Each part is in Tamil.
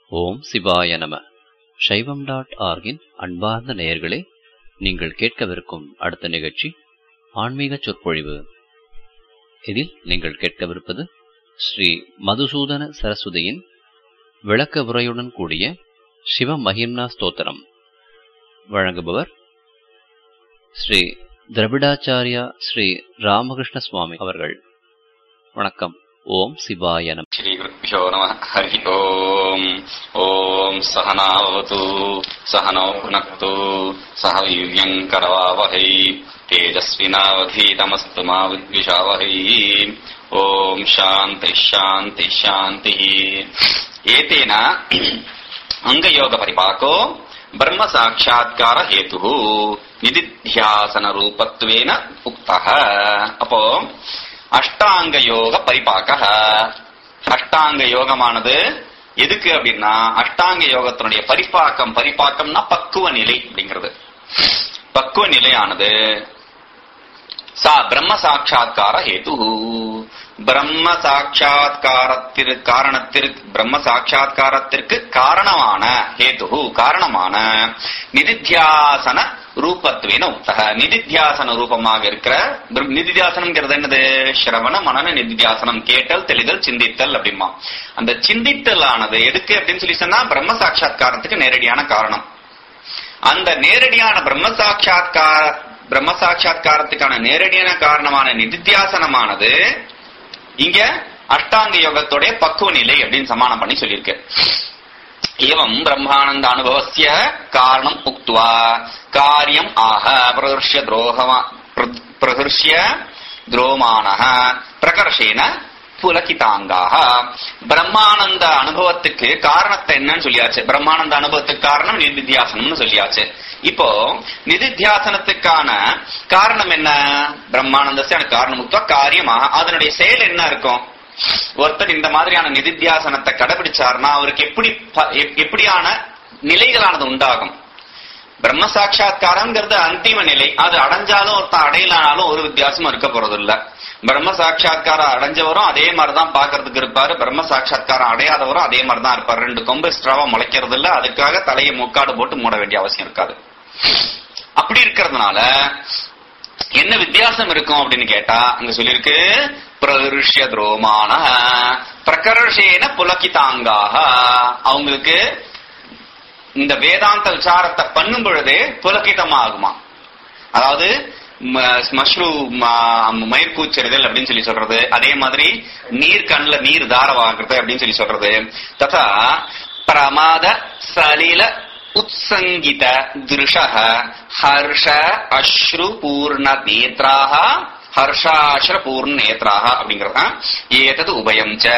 ஓம் சிவாய நம சைவம் டாட் ஆர்கின் அன்பார்ந்த நேயர்களே நீங்கள் கேட்கவிருக்கும் அடுத்த நிகழ்ச்சி ஆன்மீக சொற்பொழிவு இதில் நீங்கள் கேட்கவிருப்பது ஸ்ரீ மதுசூதன சரஸ்வதியின் விளக்க உரையுடன் கூடிய சிவ மகிம்னா ஸ்தோத்திரம் வழங்குபவர் ஸ்ரீ திரவிடாச்சாரியா ஸ்ரீ ராமகிருஷ்ண சுவாமி அவர்கள் வணக்கம் ஓம் சிவாய நம श्रीगुरुभ्यो नमः हरिः ओम् ॐ सहनावतु सहनौ पुनक्तु सह वीर्यम् करवावहै तेजस्विनावधीतमस्तु मा विद्विषावहै ॐ शान्तिः शान्तिः शान्तिः एतेन अङ्गयोगपरिपाको ब्रह्मसाक्षात्कारहेतुः निदिध्यासनरूपत्वेन उक्तः அப்போ அஷ்டாங்க யோக பரிபாக்க அஷ்டாங்க யோகமானது எதுக்கு அப்படின்னா அஷ்டாங்க யோகத்தினுடைய பரிபாக்கம் பரிபாக்கம்னா பக்குவ நிலை அப்படிங்கிறது பக்குவ நிலையானது சா பிரம்ம சாட்சா்கார ஹேது பிரம்ம சாட்சா்காரத்திற்கு காரணத்திற்கு பிரம்ம சாட்சா்காரத்திற்கு காரணமான ஹேது காரணமான நிதித்தியாசன ரூபத்வேன உக்தக நிதித்தியாசன ரூபமாக இருக்கிற பிர- நிதித்தியாசனம்ங்கிறது என்னது சிரவண மனன நிதித்தியாசனம் கேட்டல் தெளிதல் சிந்தித்தல் அப்படிமா அந்த சிந்தித்தல் ஆனது எதுக்கு அப்படின்னு சொல்லி சொன்னா பிரம்ம சாட்சா்காரத்துக்கு நேரடியான காரணம் அந்த நேரடியான பிரம்ம சாட்சா்கார பிரம்ம சாட்சா்காரத்துக்கான நேரடியான காரணமான நிதித்தியாசனமானது இங்க அஷ்டாங்க யோகத்துடைய பக்குவ நிலை அப்படின்னு சமானம் பண்ணி சொல்லியிருக்கு एवं ब्रह्मानन्द अनुभवस्य कारणम् उक्त्वा कार्यम् आह प्रहर्ष्य द्रोहम प्र- प्रहर्ष्य द्रोमाणः பிரகர்ஷேன புலகிதாங்காக பிரம்மானந்த அனுபவத்துக்கு காரணத்தை என்னன்னு சொல்லியாச்சு பிரம்மானந்த அனுபவத்துக்கு காரணம் நிதித்தியாசனம்னு சொல்லியாச்சு இப்போ நிதித்தியாசனத்துக்கான காரணம் என்ன பிரம்மானந்தஸ்ய காரணம் உக்த்வா காரியமாக அதனுடைய செயல் என்ன இருக்கும் ஒருத்தர் இந்த மாதிரியான நிதித்தியாசனத்தை கடைபிடிச்சாருன்னா அவருக்கு எப்படி ப- எப்- எப்படியான நிலைகளானது உண்டாகும் பிரம்ம சாட்சா்காரம்ங்கிறது அந்திம நிலை அது அடைஞ்சாலும் ஒருத்தன் அடையலானாலும் ஒரு வித்தியாசமும் இருக்க போறது இல்ல பிரம்ம சாட்சா்காரம் அடைஞ்சவரும் அதே மாதிரிதான் பாக்குறதுக்கு இருப்பாரு பிரம்ம சாட்சா்காரம் அடையாதவரும் அதே மாதிரிதான் இருப்பாரு ரெண்டு கொம்பு ஸ்ட்ராவா முளைக்கிறது இல்ல அதுக்காக தலையை முக்காடு போட்டு மூட வேண்டிய அவசியம் இருக்காது அப்படி இருக்கிறதுனால என்ன வித்தியாசம் இருக்கும் அப்படின்னு கேட்டா அங்க சொல்லியிருக்கு பிரகர்ஷ்ய துரோமான பிரகர்ஷேன புலகிதாங்காக அவங்களுக்கு இந்த வேதாந்த விசாரத்தை பண்ணும் பொழுதே புலகிதமாகுமா அதாவது ம- ஸ்மஷ்ரு ம- மயிர்கூச்செறிதல் அப்படின்னு சொல்லி சொல்றது அதே மாதிரி நீர் கண்ணுல நீர் தாரவாகிறது அப்படின்னு சொல்லி சொல்றது ததா பிரமாத சலில உத்சங்கித திருஷः ஹர்ஷ அஸ்ரு பூர்ண நேத்ராக ஹர்ஷாஸ்ர பூர்ண நேத்ராக அப்படிங்கிறது ஏதது உபயம் ச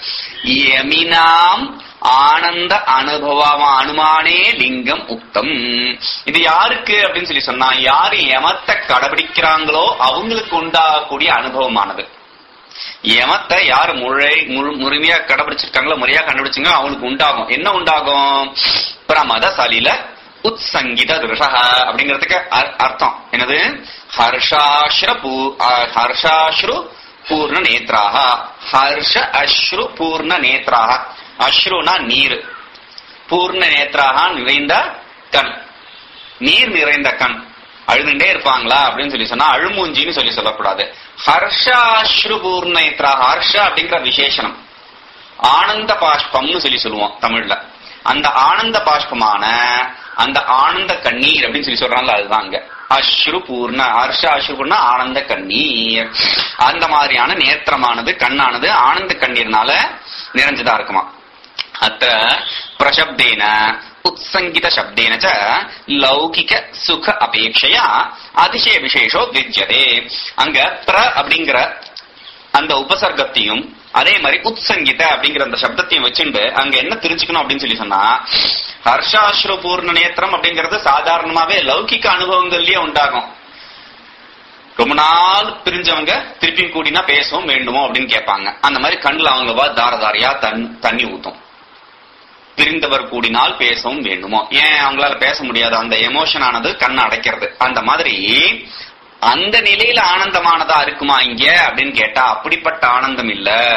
யமினாம் ஆனந்த அனுபவம் அனுமானே லிங்கம் உக்தம் இது யாருக்கு அப்படின்னு சொல்லி சொன்னா யாரு யமத்தை கடைபிடிக்கிறாங்களோ அவங்களுக்கு உண்டாகக்கூடிய அனுபவமானது யமத்தை யார் முறை முழு- முழுமையா கடைபிடிச்சிருக்காங்களோ முறையா கண்டுபிடிச்சுங்க அவங்களுக்கு உண்டாகும் என்ன உண்டாகும் பிரமத சலில உத்சங்கித ரிஷக அப்படிங்கிறதுக்கு அர்- அர்த்தம் என்னது ஹர்ஷாஸ்ர பூ அஹ், ஹர்ஷாஸ்ரு பூர்ண நேத்ராக ஹர்ஷ அஸ்ரு பூர்ண நேத்ராக அஸ்ருனா நீர் பூர்ண நேத்ராக நிறைந்த கண் நீர் நிறைந்த கண் அழுதுண்டே இருப்பாங்களா அப்படின்னு சொல்லி சொன்னா அழுமூஞ்சின்னு சொல்லி சொல்லக்கூடாது ஹர்ஷாஸ்ரு பூர்ணேத்ரா ஹர்ஷ அப்படிங்கிற விசேஷனம் ஆனந்த பாஷ்பம்னு சொல்லி சொல்லுவோம் தமிழ்ல அந்த ஆனந்த பாஷ்பமான அந்த ஆனந்த கண்ணீர் அப்படின்னு சொல்லி சொல்றாங்கல்ல அதுதான் அங்க அஸ்ரு பூர்ண ஹர்ஷ அஸ்ரு பூர்ண ஆனந்த கண்ணீர் அந்த மாதிரியான நேத்திரமானது கண்ணானது ஆனந்த கண்ணீர்னால நிறைஞ்சதா இருக்குமா அத்த பிரசப்தேன உத்சங்கித சப்தேன ச லௌகிக சுக அபேட்சையா அதிசய விசேஷோ வித்யதே அங்க பிர அப்படிங்கிற அந்த உபசர்க்கத்தையும் அதே மாதிரி உத்சங்கித அப்படிங்கிற அந்த சப்தத்தையும் வச்சுண்டு அங்க என்ன தெரிஞ்சுக்கணும் அப்படின்னு சொல்லி சொன்னா ஹர்ஷாஸ்ரு பூர்ண நேத்திரம் அப்படிங்கிறது சாதாரணமாவே லௌகிக அனுபவங்கள்லயே உண்டாகும் ரொம்ப நாள் பிரிஞ்சவங்க திருப்பி கூடினா பேசவும் வேண்டுமோ அப்படின்னு கேட்பாங்க அந்த மாதிரி கண்ணுல அவங்க வா தார தாரையா தன் தண்ணி ஊத்தும் பிரிந்தவர் கூடினால் பேசவும் வேண்டுமோ ஏன் அவங்களால பேச முடியாது அந்த எமோஷன் ஆனது கண்ணை அடைக்கிறது அந்த மாதிரி அந்த நிலையில ஆனந்தமானதா இருக்குமா இங்க அப்படின்னு கேட்டா அப்படிப்பட்ட ஆனந்தம் இல்ல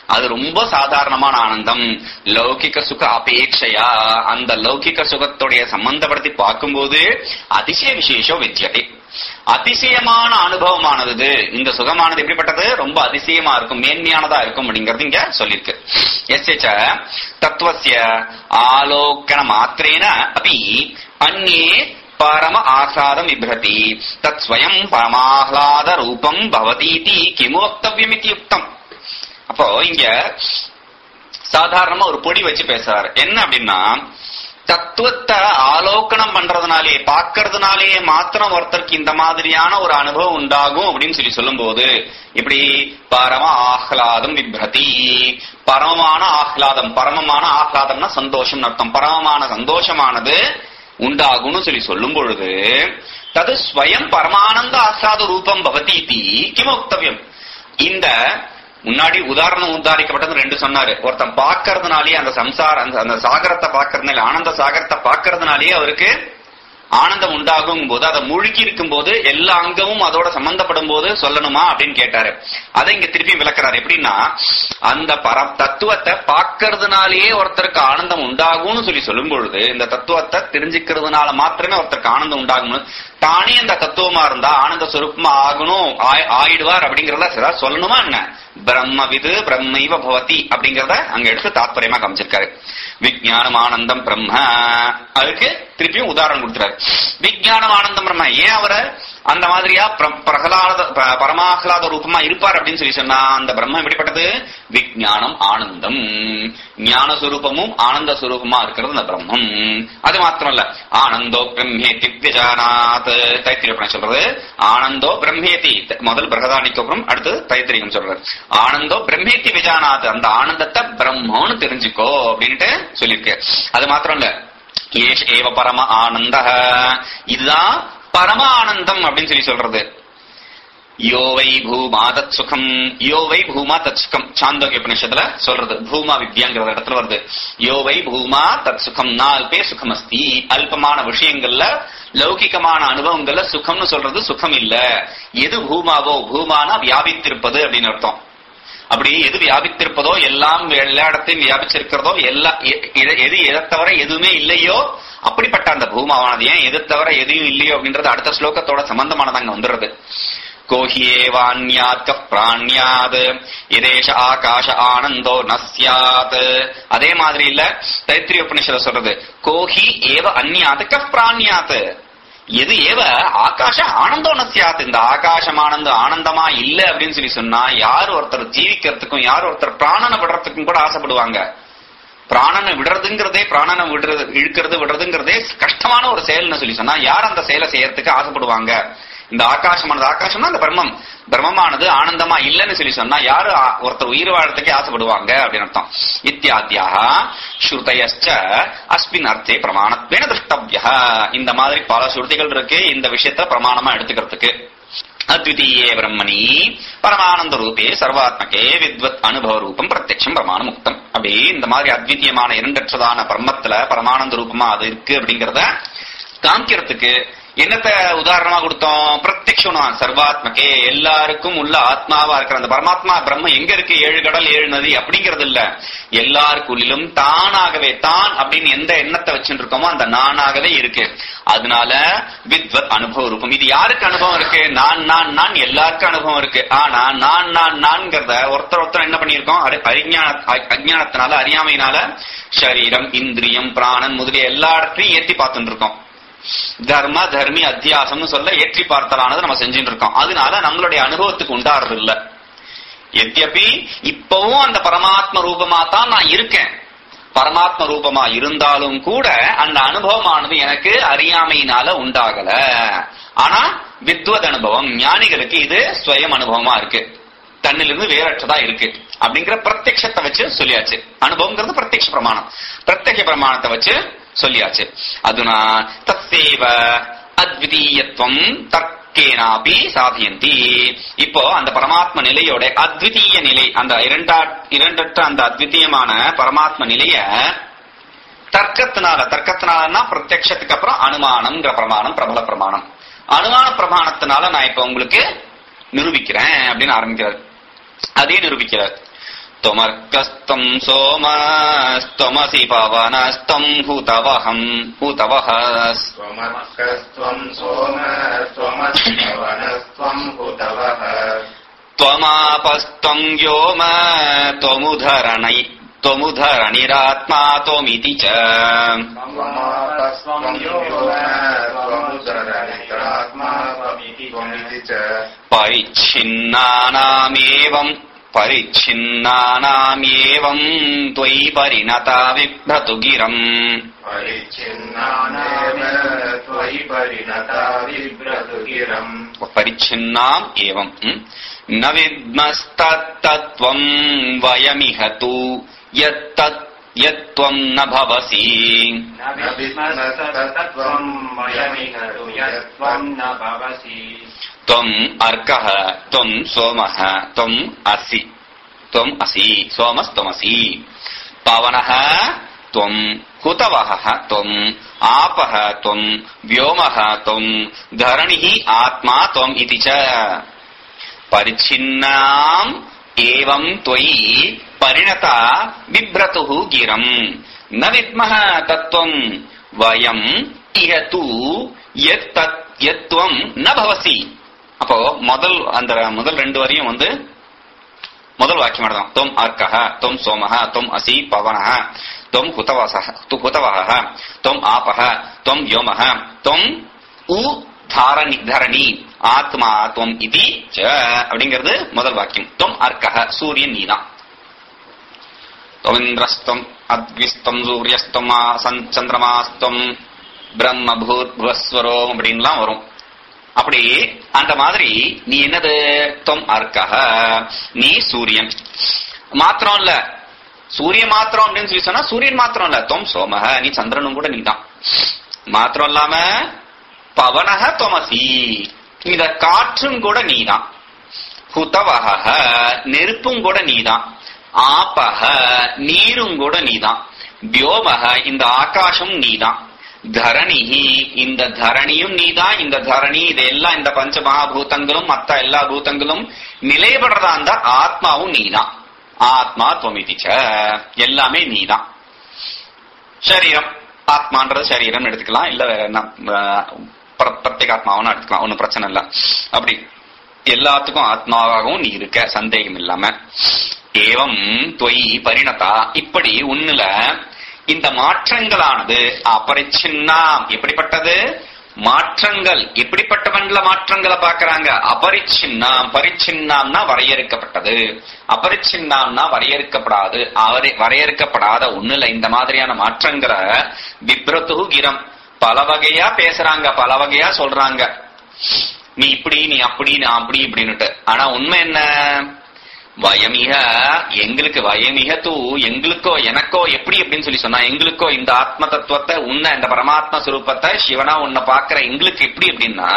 அது ரொம்ப சாதாரணமான ஆனந்தம் லௌகிக சுக அபேட்சையா அந்த லௌகிக சுகத்துடைய சம்பந்தப்படுத்தி பார்க்கும்போது அதிசய விசேஷம் வித்தியதை அதிசயமான அனுபவமானது இது. இந்த சுகமானது எப்படிப்பட்டது ரொம்ப அதிசயமா இருக்கும் மேன்மையானதா இருக்கும் அப்படிங்கறது இங்க சொல்லிருக்கு எஸ்ய தத்துவசிய ஆலோக்கன மாத்திரேன அபி அந்நே பரம ஆஹ்லாதம் விப்ரதி தத் ஸ்வயம் பரமாஹ்லாத ரூபம் பவதீதி கிமு வக்தவியம் யுக்தம் அப்போ இங்க சாதாரணமா ஒரு பொடி வச்சு பேசுறாரு என்ன அப்படின்னா தத்துவத்தை ஆலோகனம் பண்றதுனாலே பார்க்கறதுனாலே மாத்திரம் ஒருத்தருக்கு இந்த மாதிரியான ஒரு அனுபவம் உண்டாகும் அப்படின்னு சொல்லி சொல்லும்போது இப்படி பரம ஆஹ்லாதம் விப்ரதி பரமமான ஆஹ்லாதம் பரமமான ஆஹ்லாதம்னா சந்தோஷம் அர்த்தம் பரமமான சந்தோஷமானது உண்டாகும்னு சொல்லி சொல்லும் பொழுது தது ஸ்வயம் பரமானந்த ஆஹ்லாத ரூபம் பவதீதி கிமோக்தவியம் இந்த முன்னாடி உதாரணம் உதாரிக்கப்பட்டது ரெண்டு சொன்னாரு ஒருத்தன் பாக்குறதுனாலே அந்த சம்சார அந்த அந்த சாகரத்தை பாக்குறதுனால ஆனந்த சாகரத்தை பாக்குறதுனாலே அவருக்கு ஆனந்தம் உண்டாகும் போது அதை முழுக்கி இருக்கும் போது எல்லா அங்கமும் அதோட சம்பந்தப்படும் போது சொல்லணுமா அப்படின்னு கேட்டாரு அதை இங்க திருப்பி விளக்குறாரு எப்படின்னா அந்த பர தத்துவத்தை பாக்குறதுனாலேயே ஒருத்தருக்கு ஆனந்தம் உண்டாகும்னு சொல்லி சொல்லும் பொழுது இந்த தத்துவத்தை தெரிஞ்சுக்கிறதுனால மாத்திரமே ஒருத்தருக்கு ஆனந்தம் உண்டாகும் தானே அந்த தத்துவமா இருந்தா ஆனந்த சுரூபமா ஆகணும் ஆய்- ஆயிடுவார் அப்படிங்கறத ஏதாவது சொல்லணுமா என்ன பிரம்மவிது பிரம்மைவ பவதி அப்படிங்கறத அங்க எடுத்து தாத்பரியமா காமிச்சிருக்காரு விஜயானம் ஆனந்தம் பிரம்ம அதுக்கு திருப்பியும் உதாரணம் கொடுத்துறாரு விஜயானம் ஆனந்தம் பிரம்ம ஏன் அவரை அந்த மாதிரியா பிர- பிரகலாத ப- பரமாஹ்லாத ரூபமா இருப்பார் அப்படின்னு சொல்லி சொன்னா அந்த பிரம்மம் எப்படிப்பட்டது விஜயானம் ஆனந்தம் ஞான சுரூபமும் ஆனந்த சுரூபமா இருக்கிறது அந்த பிரம்மம் அது மாத்திரம் இல்ல ஆனந்தோ பிரம்மேதி விஜானாத் தைத்திரியம் சொல்றது ஆனந்தோ பிரம்மேதி முதல் பிரகதானிக்கு அப்புறம் அடுத்து தைத்திரியம் சொல்றாரு ஆனந்தோ பிரம்மேத்தி விஜானாத் அந்த ஆனந்தத்தை பிரம்மம்னு தெரிஞ்சுக்கோ அப்படின்ட்டு சொல்லியிருக்கு அது மாத்திரம் இல்ல ஏஷ் ஏவ பரம ஆனந்த இதுதான் பரம ஆனந்தம் அப்படின்னு சொல்லி சொல்றது யோ வை பூமா தத் சுகம் யோ வை பூமா தத் சுகம் சாந்தோக்கிய உபநிஷத்துல சொல்றது பூமா வித்யாங்கிற இடத்துல வருது யோ வை பூமா தத் சுகம் நால்பே சுகம் அஸ்தி அல்பமான விஷயங்கள்ல லௌகிகமான அனுபவங்கள்ல சுகம்னு சொல்றது சுகம் இல்ல எது பூமாவோ பூமானா வியாபித்திருப்பது அப்படின்னு அர்த்தம் அப்படி எது வியாபித்திருப்பதோ எல்லாம் எல்லா இடத்தையும் வியாபிச்சிருக்கிறதோ எல்லா எ- எது எது எதை தவிர எதுவுமே இல்லையோ அப்படிப்பட்ட அந்த பூமாவானது ஏன் எது தவிர எதையும் இல்லையோ அப்படின்றது அடுத்த ஸ்லோகத்தோட சம்பந்தமானது அங்க வந்துடுறது கோஹியேவான்யாத் பிராண்யாத் இதேஷ ஆகாஷ ஆனந்தோ நஸ்யாத் அதே மாதிரி இல்ல தைத்திரிய உபனிஷத சொல்றது கோஹி ஏவ அந்யாத் கப் பிராண்யாத் எது ஏவ ஆகாஷ ஆனந்தோ நசியாத் இந்த ஆகாசம் ஆனந்த ஆனந்தமா இல்ல அப்படின்னு சொல்லி சொன்னா யார் ஒருத்தர் ஜீவிக்கிறதுக்கும் யார் ஒருத்தர் பிராணனை விடுறதுக்கும் கூட ஆசைப்படுவாங்க பிராணனை விடுறதுங்கிறதே பிராணனை விடுறது இழுக்கிறது விடுறதுங்கிறதே கஷ்டமான ஒரு செயல்னு சொல்லி சொன்னா யார் அந்த செயலை செய்யறதுக்கு ஆசைப்படுவாங்க இந்த ஆகாசமானது ஆகாசம்னா அந்த பிரம்மம் பிரம்மமானது ஆனந்தமா இல்லைன்னு சொல்லி சொன்னா யாரு ஆ- ஒருத்தர் உயிர் வாழறதுக்கே ஆசைப்படுவாங்க அப்படின்னு அர்த்தம் இத்தியாத்தியாக ஸ்ருதயச்ச அஸ்மின் அர்த்தே பிரமாணத்வேன திருஷ்டவ்ய இந்த மாதிரி பல ஸ்ருதிகள் இருக்கு இந்த விஷயத்த பிரமாணமா எடுத்துக்கிறதுக்கு அத்விதீயே பிரம்மணி பரமானந்த ரூபே சர்வாத்மகே வித்வத் அனுபவ ரூபம் பிரத்யக்ஷம் பிரமாண முக்தம் அப்படி இந்த மாதிரி அத்விதீயமான இரண்டற்றதான பிரம்மத்துல பரமானந்த ரூபமா அது இருக்கு அப்படிங்கறத காமிக்கிறதுக்கு என்னத்த உதாரணமா கொடுத்தோம் பிரத்யக்ஷம் சர்வாத்மகே எல்லாருக்கும் உள்ள ஆத்மாவா இருக்கிற அந்த பரமாத்மா பிரம்ம எங்க இருக்கு ஏழு கடல் ஏழு நதி அப்படிங்கிறது இல்ல எல்லாருக்குள்ளிலும் தானாகவே தான் அப்படின்னு எந்த எண்ணத்தை வச்சுட்டு இருக்கோமோ அந்த நானாகவே இருக்கு அதனால வித்வத் அனுபவ ரூபம் இது யாருக்கு அனுபவம் இருக்கு நான் நான் நான் எல்லாருக்கும் அனுபவம் இருக்கு ஆனா நான் நான் நான்கிறத ஒருத்தர் ஒருத்தர் என்ன பண்ணியிருக்கோம் அறி- அரிஞான அ- அஜ்ஞானத்தினால அறியாமையினால சரீரம் இந்திரியம் பிராணன் முதலிய எல்லா இடத்தையும் ஏத்தி பார்த்துட்டு இருக்கோம் தர்ம தர்மி அத்தியாசம்னு சொல்ல ஏற்றி பார்த்தலானது நம்ம செஞ்சுட்டு இருக்கோம் அதனால நம்மளுடைய அனுபவத்துக்கு உண்டாறது இல்ல எத்யபி இப்பவும் அந்த பரமாத்ம ரூபமா தான் நான் இருக்கேன் பரமாத்ம ரூபமா இருந்தாலும் கூட அந்த அனுபவமானது எனக்கு அறியாமையினால உண்டாகல ஆனா வித்வத் அனுபவம் ஞானிகளுக்கு இது ஸ்வயம் அனுபவமா இருக்கு தன்னிலிருந்து வேறற்றதா இருக்கு அப்படிங்கிற பிரத்யக்ஷத்தை வச்சு சொல்லியாச்சு அனுபவங்கிறது பிரத்யக்ஷ பிரமாணம் பிரத்யக்ஷ பிரமாணத்தை வச்சு சொல்லியாச்சு அதுனா தத்தேவ அத்விதீயத்துவம் தர்க்கேனாபி சாதியந்தி இப்போ அந்த பரமாத்ம நிலையோட அத்விதீய நிலை அந்த இரண்டா இரண்டற்ற அந்த அத்விதீயமான பரமாத்ம நிலைய தர்க்கத்தினால தர்க்கத்தினாலன்னா பிரத்யக்ஷத்துக்கு அப்புறம் அனுமானம்ங்கிற பிரமாணம் பிரபல பிரமாணம் அனுமான பிரமாணத்தினால நான் இப்ப உங்களுக்கு நிரூபிக்கிறேன் அப்படின்னு ஆரம்பிக்கிறார் அதே நிரூபிக்கிறார் त्वमर्कस्त्वम् सोमस्त्वमसि पवनस्त्वम् हुतवहम् हुतवः त्वमर्कस्त्वम् सोम त्वमसि पवनस्त्वम् हुतवः त्वमापस्त्वम् व्योम त्वमुधरणै त्वमुधरणिरात्मा त्वमिति च त्वमापस्त्वम् योम त्वमुदरनित्रात्मा त्वमिति त्वमिति च परिच्छिन्नानामेवम् परिच्छिन्नानामेवम् त्वयि परिणता बिभ्रतु गिरम् परिच्छिन्नानेव त्वयि परिणता बिभ्रतु गिरम् परिच्छिन्नाम् एवम् म्? न विद्मस्तत्तत्त्वम् वयमिह तु यत्तत् यत्त्वम् न भवसि न विद्मस्तत्त्वम् वयमिह तु यत्त्वम् न भवसि त्वम् अर्कः त्वम् सोमः त्वम् असि त्वम् असि सोमस्त्वमसि पवनः त्वम् हुतवहः त्वम् आपः त्वम् व्योमः त्वम् धरणिः आत्मा त्वम् इति च परिच्छिन्नाम् एवम् त्वयि परिणता बिभ्रतुः गिरम् न विद्मः तत्त्वम् वयम् इह तु यत् தத் எத்துவம் ந பவசி அப்போ முதல் அந்த முதல் ரெண்டு வரியும் வந்து முதல் வாக்கியம் அர்த்தம் தொம் அர்க்கஹ தொம் சோமஹ தொம் அசி பவனஹ தொம் ஹுதவசஹ து ஹுதவஹ தொம் ஆபஹ தொம் யோமஹ தொம் உ தாரணி தரணி ஆத்மா தொம் இதி ச அப்படிங்கிறது முதல் வாக்கியம் தொம் அர்க்கஹ சூரியன் நீதான் தொமிந்திரஸ்தம் அத்விஸ்தம் சூரியஸ்தம் ஆசன் சந்திரமாஸ்தம் பிரம்ம பூத் புவஸ்வரோம் அப்படின்லாம் வரும் அப்படி அந்த மாதிரி நீ என்னது தொம் அர்க்கஹ நீ சூரியன் மாத்திரம் இல்ல சூரியன் மாத்திரம் அப்படின்னு சொல்லி சொன்னா சூரியன் மாத்திரம் இல்ல தொம் சோமஹ நீ சந்திரனும் கூட நீதான் மாத்திரம் இல்லாம பவனஹ தொமசி இந்த காற்றும் கூட நீதான் ஹுதவஹ நெருப்பும் கூட நீதான் ஆபஹ நீரும் கூட நீதான் வியோமஹ இந்த ஆகாசம் நீதான் தரணிஹி இந்த தரணியும் நீதான் இந்த தரணி இதெல்லாம் இந்த பஞ்ச மகாபூதங்களும் மத்த எல்லா பூதங்களும் நிலைபடுறதா அந்த ஆத்மாவும் நீதான் ஆத்மா துவமிதிச்ச எல்லாமே நீதான் சரீரம் ஆத்மான்றது சரீரம் எடுத்துக்கலாம் இல்ல வேற என்ன பிர- பிரத்யேகாத்மாவும் எடுத்துக்கலாம் ஒன்னும் பிரச்சனை இல்ல அப்படி எல்லாத்துக்கும் ஆத்மாவாகவும் நீ இருக்க சந்தேகம் இல்லாம ஏவம் தொய் பரிணதா இப்படி உன்னுல இந்த மாற்றங்களானது அபரிச்சின்னாம் எப்படிப்பட்டது மாற்றங்கள் எப்படிப்பட்டவன்ல மாற்றங்களை பார்க்கறாங்க அபரிச்சின்னாம் பரிச்சின்னாம்னா வரையறுக்கப்பட்டது அபரிச்சின்னாம்னா வரையறுக்கப்படாது அவரை வரையறுக்கப்படாத ஒண்ணுல இந்த மாதிரியான மாற்றங்களை விப்ரத்து கிரம் பல வகையா பேசுறாங்க பல வகையா சொல்றாங்க நீ இப்படி நீ அப்படி நான் அப்படி இப்படின்னுட்டு ஆனா உண்மை என்ன வயமிக எங்களுக்கு வயமிக தூ எங்களுக்கோ எனக்கோ எப்படி அப்படின்னு சொல்லி சொன்னா எங்களுக்கோ இந்த ஆத்ம தத்துவத்தை உன்னை இந்த பரமாத்ம சுரூபத்தை சிவனா உன்னை பாக்குற எங்களுக்கு எப்படி அப்படின்னா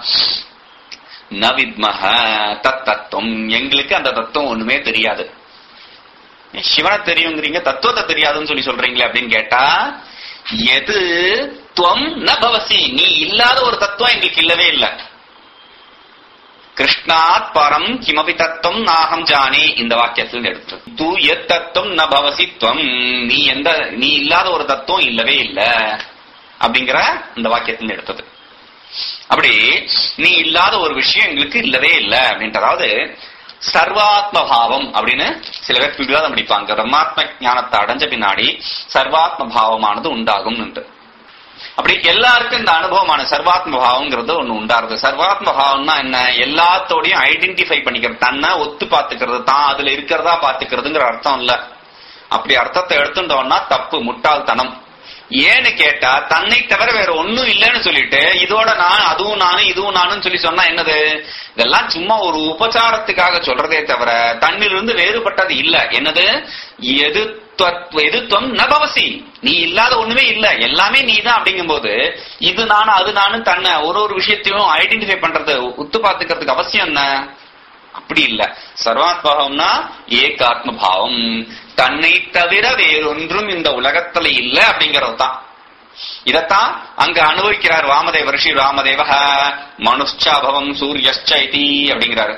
ந வித்மஹ தத் தத்துவம் எங்களுக்கு அந்த தத்துவம் ஒண்ணுமே தெரியாது சிவனை தெரியுங்கிறீங்க தத்துவத்தை தெரியாதுன்னு சொல்லி சொல்றீங்களே அப்படின்னு கேட்டா எது துவம் ந பவசி நீ இல்லாத ஒரு தத்துவம் எங்களுக்கு இல்லவே இல்லை கிருஷ்ணாத் பரம் கிமபி தத்துவம் நாகம் ஜானே இந்த வாக்கியத்தில் எடுத்து தூ எத் தத்துவம் ந பவசி துவம் நீ எந்த நீ இல்லாத ஒரு தத்துவம் இல்லவே இல்ல அப்படிங்கிற இந்த வாக்கியத்தில் எடுத்தது அப்படி நீ இல்லாத ஒரு விஷயம் எங்களுக்கு இல்லவே இல்ல அப்படின்ட்டு அதாவது சர்வாத்ம பாவம் அப்படின்னு சில பேர் விவாதம் படிப்பாங்க பிரம்மாத்ம ஞானத்தை அடைஞ்ச பின்னாடி சர்வாத்ம பாவமானது உண்டாகும் அப்படி எல்லாருக்கும் இந்த அனுபவமான சர்வாத்ம பாவம்ங்கிறது ஒண்ணு உண்டாருது சர்வாத்ம பாவம்னா என்ன எல்லாத்தோடையும் ஐடென்டிஃபை பண்ணிக்கிறது தன்னை ஒத்து பாத்துக்கிறது தான் அதுல இருக்கிறதா பாத்துக்கிறதுங்கிற அர்த்தம் இல்ல அப்படி அர்த்தத்தை எடுத்துட்டோம்னா தப்பு முட்டாள்தனம் ஏன்னு கேட்டா தன்னை தவிர வேற ஒண்ணும் இல்லைன்னு சொல்லிட்டு இதோட நான் அதுவும் நானும் இதுவும் நானும் சொல்லி சொன்னா என்னது இதெல்லாம் சும்மா ஒரு உபச்சாரத்துக்காக சொல்றதே தவிர தன்னிலிருந்து வேறுபட்டது இல்ல என்னது எது தத்துவ- எதுத்துவம் நபவசி நீ இல்லாத ஒண்ணுமே இல்ல எல்லாமே நீ தான் அப்படிங்கும்போது இது நானும் அது நானும் தன்னை ஒரு ஒரு விஷயத்தையும் ஐடென்டிஃபை பண்றது உத்து பாத்துக்கிறதுக்கு அவசியம் என்ன அப்படி இல்ல சர்வாத்மபாவம்னா ஏகாத்ம பாவம் தன்னை தவிர வேறொன்றும் இந்த உலகத்துல இல்ல அப்படிங்கறது தான் இதத்தான் அங்க அனுபவிக்கிறார் வாமதேவர் ஸ்ரீ ராமதேவ மனுஷ்சாபவம் சூரியஷ்ச இதி அப்படிங்கிறாரு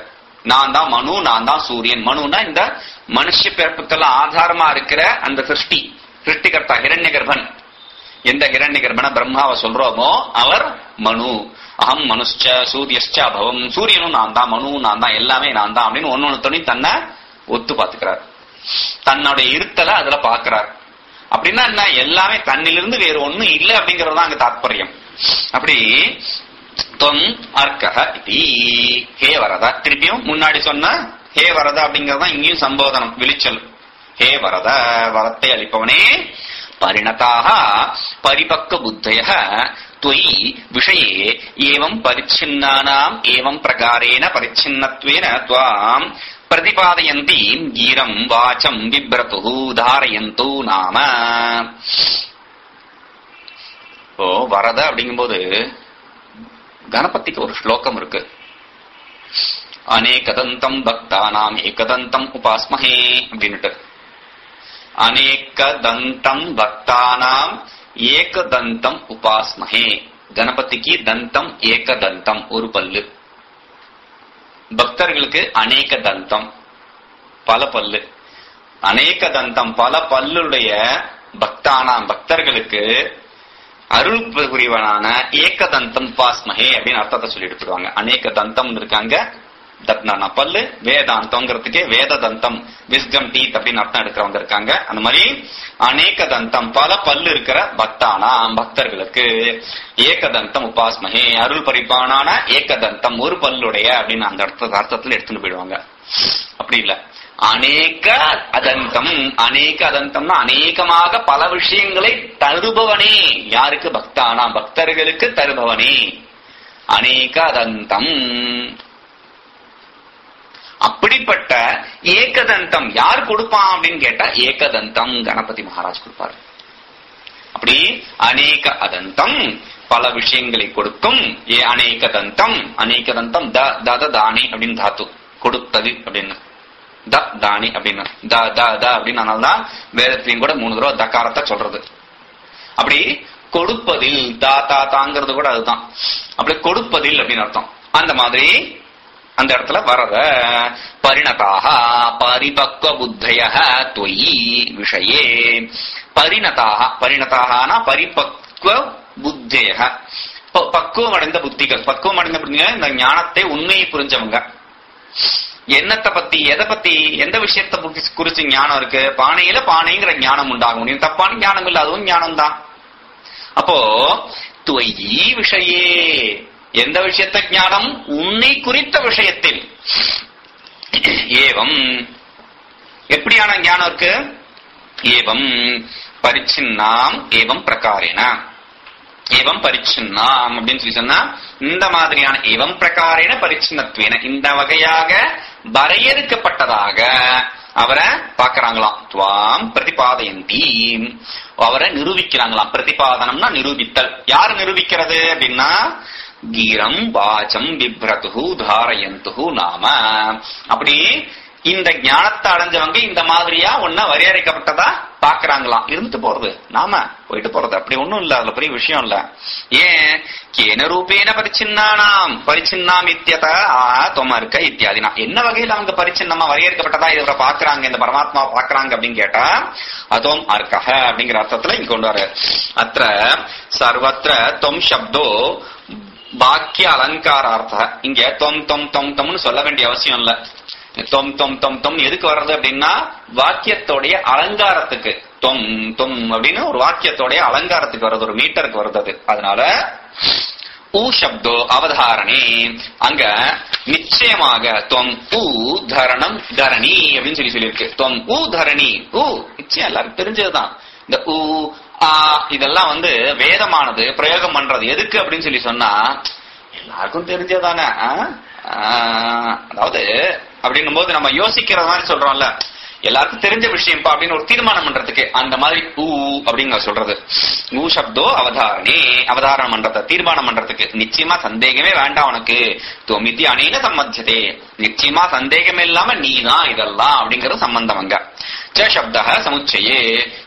நான் தான் மனு நான் தான் சூரியன் மனுனா இந்த மனுஷ பிறப்புக்கெல்லாம் ஆதாரமா இருக்கிற அந்த சிருஷ்டி சிருஷ்டிகர்த்தா ஹிரண்ய கர்ப்பன் எந்த ஹிரண்ய கர்ப்பன பிரம்மாவை சொல்றோமோ அவர் மனு அகம் மனுஷ்ச சூரியஸ்ச அபவம் சூரியனும் நான் தான் மனு நான் தான் எல்லாமே நான் தான் அப்படின்னு ஒன்னு ஒன்னு தன்னை ஒத்து பாத்துக்கிறார் தன்னுடைய இருத்தலை அதுல பாக்குறார் அப்படின்னா என்ன எல்லாமே தன்னிலிருந்து வேறு ஒண்ணும் இல்ல அப்படிங்கறது தான் அங்க தாத்பரியம் அப்படி தொம் அர்க்கஹ இதி ஹே வரத திருப்பியும் முன்னாடி சொன்ன ஹே வரத அப்படிங்கறது தான் இங்கேயும் சம்போதனம் விழிச்சல் ஹே வரத வரத்தை அளிப்பவனே परिणताः परिपक्वबुद्धयः त्वयि विषये एवम् परिच्छिन्नानाम् एवम् प्रकारेण परिच्छिन्नत्वेन त्वाम् प्रतिपादयन्तीम् गीरम् वाचम् बिभ्रतुः धारयन्तु नाम ஓ வரத அப்படிங்கும்போது கணபதிக்கு ஒரு ஸ்லோகம் இருக்கு அநேகதந்தம் பக்தானாம் ஏகதந்தம் உபாஸ்மஹே அப்படின்னுட்டு அநேகதந்தம் பக்தானாம் ஏகதந்தம் உபாஸ்மஹே கணபதிக்கு தந்தம் ஏகதந்தம் ஒரு பல்லு பக்தர்களுக்கு அநேக தந்தம் பல பல்லு அநேக தந்தம் பல பல்லுடைய பக்தானாம் பக்தர்களுக்கு அருள் புரிவனான ஏகதந்தம் உபாஸ்மஹே அப்படின்னு அர்த்தத்தை சொல்லிட்டு போடுவாங்க அநேக தந்தம் இருக்காங்க தத்னானா பல்லு வேதாந்தம்ங்கிறதுக்கே வேத தந்தம் விஸ்கம் டீத் அப்படின்னு அர்த்தம் எடுக்கிறவங்க இருக்காங்க அந்த மாதிரி அநேக தந்தம் பல பல்லு இருக்கிற பக்தானா பக்தர்களுக்கு ஏகதந்தம் உபாஸ்மஹே அருள் பரிபானான ஏகதந்தம் ஒரு பல்லுடைய அப்படின்னு அந்த அர்த்த அர்த்தத்துல எடுத்துட்டு போயிடுவாங்க அப்படி இல்ல அநேக அதந்தம் அநேக அதந்தம்னா அநேகமாக பல விஷயங்களை தருபவனே யாருக்கு பக்தானா பக்தர்களுக்கு தருபவனே அநேக அதந்தம் அப்படிப்பட்ட ஏகதந்தம் யார் கொடுப்பான் அப்படின்னு கேட்டா ஏகதந்தம் கணபதி மகாராஜ் கொடுப்பார் அப்படி அநேக அதந்தம் பல விஷயங்களை கொடுக்கும் ஏ அநேக தந்தம் அநேக தந்தம் த தத தானி அப்படின்னு தாத்து கொடுத்தது அப்படின்னு த தானி அப்படின்னு த த த அப்படின்னு அதனால்தான் வேதத்திலையும் கூட மூணு தடவை தக்காரத்தை சொல்றது அப்படி கொடுப்பதில் தா தா தாங்கிறது கூட அதுதான் அப்படி கொடுப்பதில் அப்படின்னு அர்த்தம் அந்த மாதிரி அந்த இடத்துல வரத பரிணதாக பரிபக்வ புத்தய தொயி விஷயே பரிணதாக பரிணதாகனா பரிபக்வ புத்தய பக்குவம் அடைந்த புத்திகள் பக்குவம் அடைந்த புத்திகள் இந்த ஞானத்தை உண்மையை புரிஞ்சவங்க என்னத்தை பத்தி எதை பத்தி எந்த விஷயத்தை பத்தி குறிச்சு ஞானம் இருக்கு பானையில பானைங்கிற ஞானம் உண்டாக முடியும் தப்பான ஞானம் இல்ல அதுவும் ஞானம் தான் அப்போ துவயி விஷயே எந்த விஷயத்த ஞானம் உன்னை குறித்த விஷயத்தில் ஏவம் எப்படியான ஞானம் இருக்கு ஏவம் பரிச்சின்னாம் ஏவம் பிரகாரேன ஏவம் பரிச்சின்னாம் அப்படின்னு சொல்லி சொன்னா இந்த மாதிரியான ஏவம் பிரகாரேன பரிச்சின்னத்வேன இந்த வகையாக வரையறுக்கப்பட்டதாக அவரை பாக்குறாங்களாம் துவாம் பிரதிபாதயந்தி அவரை நிரூபிக்கிறாங்களாம் பிரதிபாதனம்னா நிரூபித்தல் யார் நிரூபிக்கிறது அப்படின்னா கீரம் வாச்சம் பிப்ரது தாரயந்து நாம அப்படி இந்த ஞானத்தை அடைஞ்சவங்க இந்த மாதிரியா ஒன்ன வரையறைக்கப்பட்டதா பாக்குறாங்களாம் இருந்துட்டு போறது நாம போயிட்டு போறது அப்படி ஒண்ணும் இல்ல அதுல பெரிய விஷயம் இல்ல ஏன் கேன ரூபேன பரிச்சின்னானாம் பரிச்சின்னாம் இத்தியத ஆ தொம இருக்க இத்தியாதினா என்ன வகையில அவங்க பரிச்சின்னமா வரையறுக்கப்பட்டதா இவரை பாக்குறாங்க இந்த பரமாத்மா பாக்குறாங்க அப்படின்னு கேட்டா அதோம் அர்க்கஹ அப்படிங்கிற அர்த்தத்துல இங்க கொண்டு வர அத்த சர்வத்திர தொம் சப்தோ பாக்கிய அலங்காரார்த்த இங்க தொம் தொம் தொம் தொம்னு சொல்ல வேண்டிய அவசியம் இல்ல தொம் தொம் தொம் தொம் எதுக்கு வர்றது அப்படின்னா வாக்கியத்தோடைய அலங்காரத்துக்கு தொம் தொம் அப்படின்னு ஒரு வாக்கியத்தோடைய அலங்காரத்துக்கு வர்றது ஒரு மீட்டருக்கு வருது அது அதனால ஊ சப்தோ அவதாரணே அங்க நிச்சயமாக தொம் ஊ தரணம் தரணி அப்படின்னு சொல்லி சொல்லியிருக்கு தொம் ஊ தரணி ஊ நிச்சயம் எல்லாருக்கும் தெரிஞ்சதுதான் இந்த ஊ ஆ இதெல்லாம் வந்து வேதமானது பிரயோகம் பண்றது எதுக்கு அப்படின்னு சொல்லி சொன்னா எல்லாருக்கும் தெரிஞ்சதானே அதாவது அப்படின்னும் போது நம்ம யோசிக்கிற மாதிரி சொல்றோம்ல எல்லாருக்கும் தெரிஞ்ச விஷயம்ப்பா அப்படின்னு ஒரு தீர்மானம் பண்றதுக்கு அந்த மாதிரி ஊ அப்படிங்க சொல்றது ஊ சப்தோ அவதாரணே அவதாரணம் பண்றத தீர்மானம் பண்றதுக்கு நிச்சயமா சந்தேகமே வேண்டாம் உனக்கு தொமித்தி அநேக சம்மத்தியதே நிச்சயமா சந்தேகமே இல்லாம நீதான் இதெல்லாம் அப்படிங்கறது சம்பந்தம் அங்க ச சப்த சமுச்சயே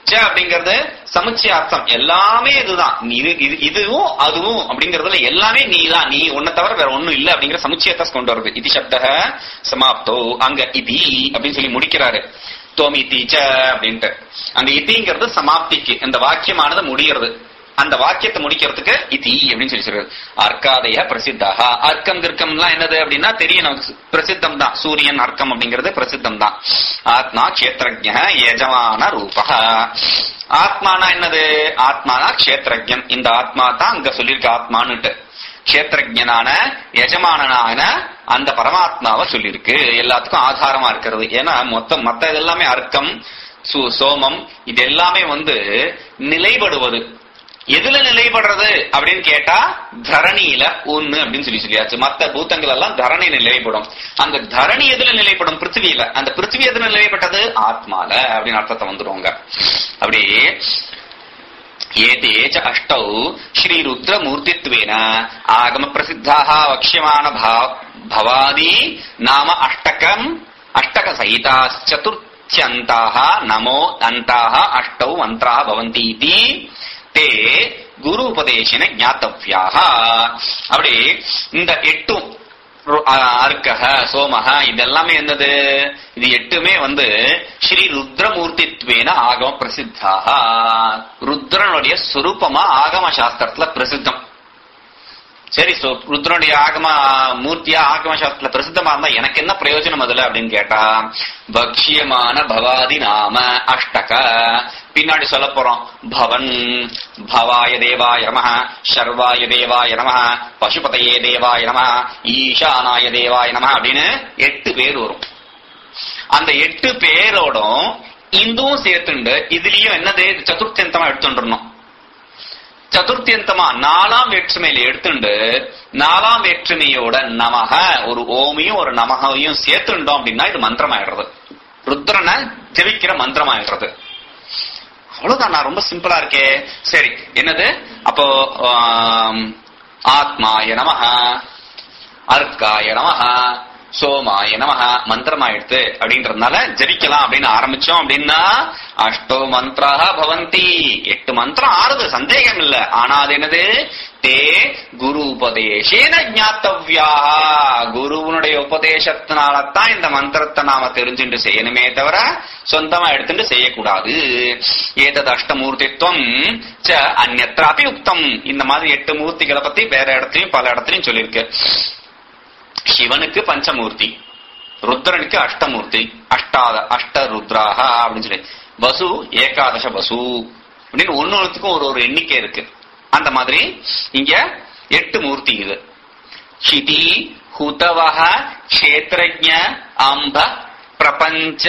ச அப்படிங்கிறது சமுச்சயார்த்தம் எல்லாமே இதுதான் நீ இது இது- இதுவும் அதுவும் அப்படிங்கறதுல எல்லாமே நீ தான் நீ உன்னை தவிர வேற ஒண்ணும் இல்ல அப்படிங்கிற சமுச்சயத்தை கொண்டு வருது இது சப்த சமாப்தோ அங்க இதி அப்படின்னு சொல்லி முடிக்கிறாரு தோமி தீச்ச அப்படின்ட்டு அந்த இதிங்கிறது சமாப்திக்கு இந்த வாக்கியமானது முடிகிறது அந்த வாக்கியத்தை முடிக்கிறதுக்கு இதி அப்படின்னு சொல்லி சொல்றாரு அர்க்காதய பிரசித்தாக அர்க்கம் கிர்க்கம் எல்லாம் என்னது அப்படின்னா தெரியும் நமக்கு பிரசித்தம் தான் சூரியன் அர்க்கம் அப்படிங்கிறது பிரசித்தம் தான் ஆத்மா கஷேத்திரஜ யஜமான ரூப ஆத்மானா என்னது ஆத்மானா கஷேத்திரஜன் இந்த ஆத்மா தான் அங்க சொல்லியிருக்க ஆத்மான்னுட்டு கஷேத்திரஜனான எஜமானனான அந்த பரமாத்மாவை சொல்லியிருக்கு எல்லாத்துக்கும் ஆதாரமா இருக்கிறது ஏன்னா மொத்தம் மத்த இதெல்லாமே அர்க்கம் சு- சோமம் இது எல்லாமே வந்து நிலைப்படுவது எதுல நிலைப்படுறது அப்படின்னு கேட்டா தரணியில ஒண்ணு அப்படின்னு சொல்லி சொல்லியாச்சு மத்த பூத்தங்கள் எல்லாம் தரணியில நிலைப்படும் அந்த தரணி எதுல நிலைப்படும் பிருத்திவியில அந்த பிருத்திவி எதுல நிலைப்பட்டது ஆத்மால அப்படின்னு அர்த்தத்தை வந்துருவாங்க அப்படி एते च अष्टौ श्रीरुद्रमूर्तित्वेन आगमप्रसिद्धाः वक्ष्यमाण भाव- भवादि नाम अष्टकम् अष्टकसहिताश्चतुर्थ्यन्ताः नमो अन्ताः अष्टौ मन्त्राः भवन्ति इति ते குரு உபதேசின ஞாத்தவ்யாக அப்படி இந்த எட்டும் ரு- அ- அர்க்கஹ சோமஹ இதெல்லாமே என்னது இது எட்டுமே வந்து ஸ்ரீ ருத்ரமூர்த்தித்வேன ஆகம பிரசித்தாக ருத்ரனுடைய சுரூபமா ஆகம சாஸ்திரத்துல பிரசித்தம் சரி சோ ருத்ரனுடைய ஆகம மூர்த்தியா ஆகம சாஸ்திரத்துல பிரசித்தமா இருந்தா எனக்கு என்ன பிரயோஜனம் அதுல அப்படின்னு கேட்டா பக்ஷியமான பவாதி நாம அஷ்டக பின்னாடி சொல்ல போறோம் பவன் பவாய தேவாய நம சர்வாய தேவாய நம பசுபதையே தேவாய நம ஈசானாய தேவாய நம அப்படின்னு எட்டு பேர் வரும் அந்த எட்டு பேரோடும் இந்துவும் சேர்த்துண்டு இதுலயும் என்னது சதுர்த்தியந்தமா எடுத்துட்டுறணும் சதுர்த்தியந்தமா நாலாம் வேற்றுமையில எடுத்துண்டு நாலாம் வேற்றுமையோட நமக ஒரு ஓமியும் ஒரு நமகையும் சேர்த்துண்டோம் அப்படின்னா இது மந்திரமாயிடுறது ருத்ரனை ஜெபிக்கிற மந்திரமாயிடுறது அவ்வளவுதான் நான் ரொம்ப சிம்பிளா இருக்கே சரி என்னது அப்போ ஆம், ஆத்மாய நமஹ அர்க்காய நமஹ சோமாய நமஹ மந்திரமா எடுத்து அப்படின்றதுனால ஜபிக்கலாம் அப்படின்னு ஆரம்பிச்சோம் அப்படின்னா அஷ்டோ மந்திராக பவந்தி எட்டு மந்திரம் ஆறுது சந்தேகம் இல்ல ஆனா அது என்னது தே குரு உபதேசேன ஞாத்தவ்யா குருவனுடைய உபதேசத்தினாலத்தான் இந்த மந்திரத்தை நாம தெரிஞ்சுட்டு செய்யணுமே தவிர சொந்தமா எடுத்துட்டு செய்யக்கூடாது ஏதது அஷ்டமூர்த்தித்வம் ச அந்நத்திராபி உக்தம் இந்த மாதிரி எட்டு மூர்த்திகளை பத்தி வேற இடத்துலயும் பல இடத்துலயும் சொல்லியிருக்கு சிவனுக்கு பஞ்சமூர்த்தி ருத்ரனுக்கு அஷ்டமூர்த்தி அஷ்டாத அஷ்ட ருத்ராக அப்படின்னு சொல்லி வசு ஏகாதச வசு அப்படின்னு ஒன்னொன்னுத்துக்கும் ஒரு ஒரு எண்ணிக்கை இருக்கு அந்த மாதிரி இங்க எட்டு மூர்த்தி இது க்ஷிதி ஹுதவஹ க்ஷேத்ரஜ அம்ப பிரபஞ்ச